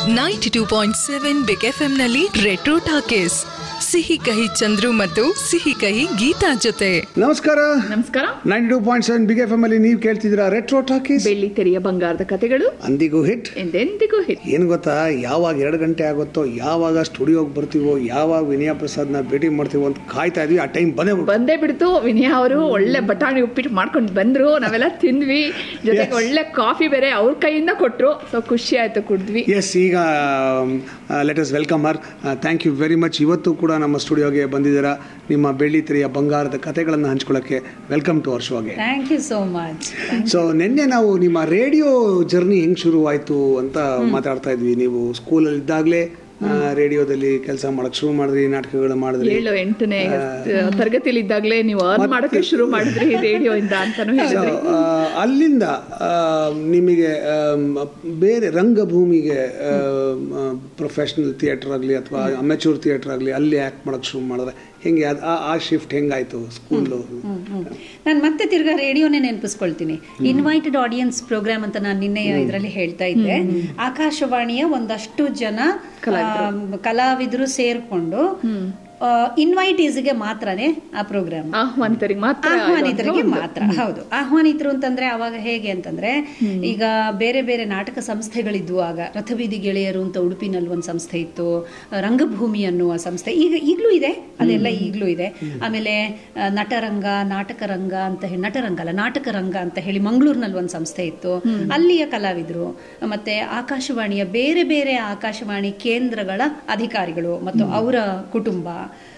Ninety two point seven big F ನಲ್ಲಿ retro talkies Sihi Kahi Chandru ಮತ್ತು ಸಿಹಿ ಕಹಿ ಗೀತಾ ಜೊತೆ ನಮಸ್ಕಾರ ನಮಸ್ಕಾರ ninety two point seven big F M ಅಲ್ಲಿ ನೀವು ಕೇಳ್ತಿದ್ದೀರಾ ರೆಟ್ರೋ ಟಾಕೀಸ್ ಬೆಳ್ಳಿ ತೆರೆಯ ಬಂಗಾರದ ಕಥೆಗಳು ಅಂದಿಗೂ ಹಿಟ್ ಎಂದೆಂದಿಗೂ ಹಿಟ್ ಏನು ಗೊತ್ತಾ ಯಾವಾಗ ಎರಡು ಗಂಟೆ ಆಗುತ್ತೋ ಯಾವಾಗ ಸ್ಟುಡಿಯೋಗೆ ಬರ್ತೀವೋ ಯಾವಾಗ ವಿನಯ ಪ್ರಸಾದ್ನ ಭೇಟಿ ಮಾಡ್ತೀವೋ ಅಂತ ಕಾಯ್ತಾ ಇದೀವಿ ಆ ಟೈಮ್ ಬಂದೇ ಬಿಡ್ತು. ಬಂದೇ ಬಿಡ್ತು ವಿನಯ ಅವರು ಒಳ್ಳೆ ಬಟಾಣಿ ಉಪ್ಪಿಟ್ಟು ಮಾಡ್ಕೊಂಡು ಬಂದ್ರು ನಾವೆಲ್ಲ ತಿಂದ್ವಿ ಜೊತೆಗೆ Yes. ಒಳ್ಳೆ ಕಾಫಿ ಬೇರೆ ಅವ್ರ ಕೈಯಿಂದ ಕೊಟ್ರು ಸೊ ಖುಷಿ ಆಯ್ತು ಕುಡಿದ್ವಿ ಎಸ್ ಈಗ let us welcome her thank you very much ಇವತ್ತು ಕೂಡ ನಮ್ಮ ಸ್ಟುಡಿಯೋಗೆ ಬಂದಿದ್ದೀರಾ ನಿಮ್ಮ ಬೆಳ್ಳಿ ತೆರೆಯ ಬಂಗಾರದ ಕಥೆಗಳನ್ನು ಹಂಚ್ಕೊಳ್ಳೋಕ್ಕೆ ವೆಲ್ಕಮ್ ಟು ಅವರ್ ಶೋಗೆ thank you so much so ನಿನ್ನೆ ನಾವು ನಿಮ್ಮ ರೇಡಿಯೋ ಜರ್ನಿ ಹೆಂಗ್ ಶುರುವಾಯಿತು ಅಂತ ಮಾತಾಡ್ತಾ ಇದ್ವಿ ನೀವು ಸ್ಕೂಲಲ್ಲಿ ಇದ್ದಾಗಲೇ ರೇಡಿಯೋದಲ್ಲಿ ಕೆಲಸ ಮಾಡಕ್ ಶುರು ಮಾಡಿದ್ರಿ ನಾಟಕಗಳು ಮಾಡಿದ್ರಿ ಏಳು ಎಂಟನೇ ತರಗತಿಲಿ ಇದ್ದಾಗಲೇ ನೀವು ಅರ್ನ್ ಮಾಡೋಕೆ ಶುರು ಮಾಡಿದ್ರಿ ರೇಡಿಯೋ ಇಂದ ಅಂತಾನು ಸೊ ಹೇಳಿದ್ರಿ ಅಲ್ಲಿಂದ ಆ, ನಿಮಗೆ ಆಮ್, ಬೇರೆ ರಂಗಭೂಮಿಗೆ ಪ್ರೊಫೆಷ್ನಲ್ ಥಿಯೇಟರ್ ಆಗಲಿ ಅಥವಾ ಅಮೆಚೂರ್ ಥಿಯೇಟರ್ ಆಗಲಿ ಅಲ್ಲಿ ಆ್ಯಕ್ಟ್ ಮಾಡೋಕ್ಕೆ ಶುರು ಮಾಡಿದ್ರೆ ಹೆಂಗೆ ಅದು ಆ- ಆ ಶಿಫ್ಟ್ ಹೆಂಗಾಯ್ತು ಸ್ಕೂಲು ನಾನು ಮತ್ತೆ ತಿರ್ಗಾ ರೇಡಿಯೋನೇ ನೆನಪಿಸ್ಕೊಳ್ತೀನಿ ಇನ್ವೈಟೆಡ್ ಆಡಿಯನ್ಸ್ ಪ್ರೋಗ್ರಾಮ್ ಅಂತ ನಾನು ನಿನ್ನೆ ಇದರಲ್ಲಿ ಹೇಳ್ತಾ ಇದ್ದೆ ಆಕಾಶವಾಣಿಯ ಒಂದಷ್ಟು ಜನ ಆ, ಕಲಾವಿದರು ಸೇರ್ಕೊಂಡು ಇನ್ವೈಟೀಸ್ಗೆ ಮಾತ್ರನೇ ಆ ಪ್ರೋಗ್ರಾಮ್ ಆಹ್ವಾನಿತರಿಗೆ ಮಾತ್ರ ಆಹ್ವಾನಿತರಿಗೆ ಮಾತ್ರ ಹೌದು ಆಹ್ವಾನಿತರು ಅಂತಂದ್ರೆ ಅವಾಗ ಹೇಗೆ ಅಂತಂದ್ರೆ ಈಗ ಬೇರೆ ಬೇರೆ ನಾಟಕ ಸಂಸ್ಥೆಗಳಿದ್ವು ಆಗ ರಥಬೀದಿ ಗೆಳೆಯರು ಅಂತ ಉಡುಪಿನಲ್ಲಿ ಒಂದು ಸಂಸ್ಥೆ ಇತ್ತು ರಂಗಭೂಮಿ ಅನ್ನುವ ಸಂಸ್ಥೆ ಈಗ ಈಗಲೂ ಇದೆ ಅದೆಲ್ಲ ಈಗಲೂ ಇದೆ ಆಮೇಲೆ ಆ, ನಟರಂಗ ನಾಟಕ ರಂಗ ಅಂತ ಹೇಳಿ ನಟರಂಗ ಅಲ್ಲ ನಾಟಕ ರಂಗ ಅಂತ ಹೇಳಿ ಮಂಗಳೂರಿನಲ್ಲಿ ಒಂದು ಸಂಸ್ಥೆ ಇತ್ತು ಅಲ್ಲಿಯ ಕಲಾವಿದರು ಮತ್ತೆ ಆಕಾಶವಾಣಿಯ ಬೇರೆ ಬೇರೆ ಆಕಾಶವಾಣಿ ಕೇಂದ್ರಗಳ ಅಧಿಕಾರಿಗಳು ಮತ್ತು ಅವರ ಕುಟುಂಬ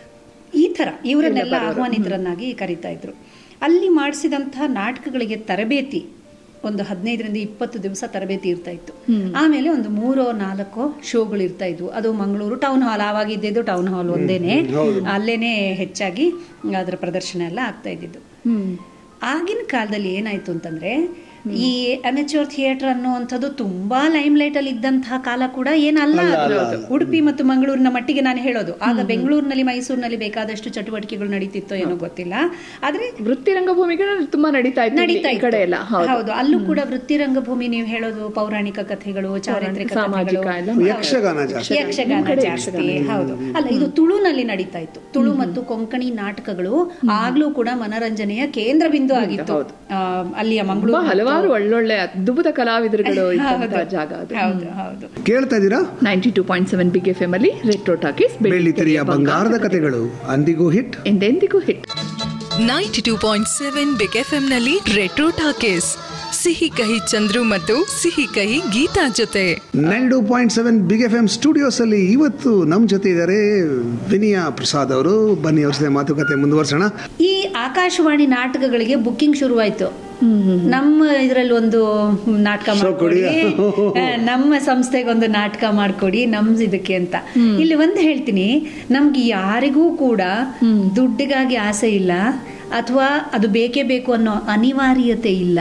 ಈ ಥರ ಇವರನ್ನೆಲ್ಲ ಆಹ್ವಾನಿತರನ್ನಾಗಿ ಕರೀತಾ ಇದ್ರು ಅಲ್ಲಿ ಮಾಡಿಸಿದಂತಹ ನಾಟಕಗಳಿಗೆ ತರಬೇತಿ ಒಂದು ಹದಿನೈದರಿಂದ ಇಪ್ಪತ್ತು ದಿವಸ ತರಬೇತಿ ಇರ್ತಾ ಇತ್ತು ಆಮೇಲೆ ಒಂದು ಮೂರೋ ನಾಲ್ಕೋ ಶೋಗಳು ಇರ್ತಾ ಇದ್ವು ಅದು ಮಂಗಳೂರು ಟೌನ್ ಹಾಲ್ ಆವಾಗ ಇದ್ದಿದ್ದು ಟೌನ್ ಹಾಲ್ ಒಂದೇನೆ ಅಲ್ಲೇನೆ ಹೆಚ್ಚಾಗಿ ಅದರ ಪ್ರದರ್ಶನ ಎಲ್ಲ ಆಗ್ತಾ ಇದ್ದಿದ್ದು ಹ್ಮ್ ಆಗಿನ ಕಾಲದಲ್ಲಿ ಏನಾಯ್ತು ಅಂತಂದ್ರೆ ಈ ಅಮೆಚೂರ್ ಥಿಯೇಟರ್ ಅನ್ನುವಂಥದ್ದು ತುಂಬಾ ಲೈಮ್ ಲೈಟ್ ಅಲ್ಲಿ ಇದ್ದಂತಹ ಕಾಲ ಕೂಡ ಏನಲ್ಲ ಅದು. ಉಡುಪಿ ಮತ್ತು ಮಂಗಳೂರಿನ ಮಟ್ಟಿಗೆ ನಾನು ಹೇಳೋದು ಆಗ ಬೆಂಗಳೂರಿನಲ್ಲಿ ಮೈಸೂರಿನಲ್ಲಿ ಬೇಕಾದಷ್ಟು ಚಟುವಟಿಕೆಗಳು ನಡೀತಿತ್ತೋ ಏನೋ ಗೊತ್ತಿಲ್ಲ ಆದ್ರೆ ವೃತ್ತಿ ರಂಗಭೂಮಿಗಳು ತುಂಬಾ ನಡೀತಾ ಇತ್ತು ನಡೀತಾ ಈ ಕಡೆ ಎಲ್ಲ ಹೌದು ಹೌದು ಅಲ್ಲೂ ಕೂಡ ವೃತ್ತಿ ರಂಗಭೂಮಿ ನೀವು ಹೇಳೋದು ಪೌರಾಣಿಕ ಕಥೆಗಳು ಚಾರಿತ್ರಿಕ ಸಾಮಾಜಿಕ ಕಥೆಗಳು ಎಲ್ಲ ಹೌದು. ಯಕ್ಷಗಾನ ಜಾಸ್ತಿ ಯಕ್ಷಗಾನ ಜಾಸ್ತಿ ಹೌದು ಅಲ್ಲ ಇದು ತುಳುನಲ್ಲಿ ನಡೀತಾ ಇತ್ತು ತುಳು ಮತ್ತು ಕೊಂಕಣಿ ನಾಟಕಗಳು ಆಗ್ಲೂ ಕೂಡ ಮನರಂಜನೆಯ ಕೇಂದ್ರ ಬಿಂದು ಆಗಿತ್ತು ಆ, ಅಲ್ಲಿಯ ತುಂಬಾ ಮಂಗಳೂರು ಹಲವಾರು ಒಳ್ಳೊಳ್ಳೆ ಅದ್ಭುತ ಕಲಾವಿದರುಗಳು ಇದ್ದಂತಹ ಜಾಗ ಅದು ಹೌದು ಹೌದು ಕೇಳ್ತಾ ಇದ್ದೀರಾ ninety two point seven big F M ಅಲ್ಲಿ ರೆಟ್ರೋ ಟಾಕೀಸ್ ಬೆಳ್ಳಿ ತೆರೆಯ ಬಂಗಾರದ ಕಥೆಗಳು ಅಂದಿಗೂ ಹಿಟ್ ಎಂದೆಂದಿಗೂ hit ninety two point seven big F ನಲ್ಲಿ ರೆಟ್ರೋ ಟಾಕೀಸ್ ಸಿಹಿ ಕಹಿ ಚಂದ್ರು ಮತ್ತು ಸಿಹಿ ಕಹಿ ಗೀತಾ ಜೊತೆ nine two point seven big F M studios ಅಲ್ಲಿ ಇವತ್ತು ನಮ್ಮ ಜೊತೆ ಇದ್ದಾರೆ ವಿನಯ ಪ್ರಸಾದ್ ಅವರು ಬನ್ನಿ ಅವ್ರ ಜೊತೆ ಮಾತುಕತೆ ಮುಂದುವರ್ಸೋಣ ಈ ಆಕಾಶವಾಣಿ ನಾಟಕಗಳಿಗೆ ಬುಕ್ಕಿಂಗ್ ಶುರುವಾಯ್ತು ನಮ್ಮ ಇದರಲ್ಲಿ ಒಂದು ನಾಟಕ ಮಾಡ್ಕೊಡಿ ಆ, ನಮ್ಮ ಸಂಸ್ಥೆಗೆ ಒಂದು ನಾಟಕ ಮಾಡ್ಕೊಡಿ ನಮ್ ಇದಕ್ಕೆ ಅಂತ ಇಲ್ಲಿ ಒಂದು ಹೇಳ್ತೀನಿ ನಮ್ಗೆ ಯಾರಿಗೂ ಕೂಡ ದುಡ್ಡಿಗಾಗಿ ಆಸೆ ಇಲ್ಲ ಅಥವಾ ಅದು ಬೇಕೇ ಬೇಕು ಅನ್ನೋ ಅನಿವಾರ್ಯತೆ ಇಲ್ಲ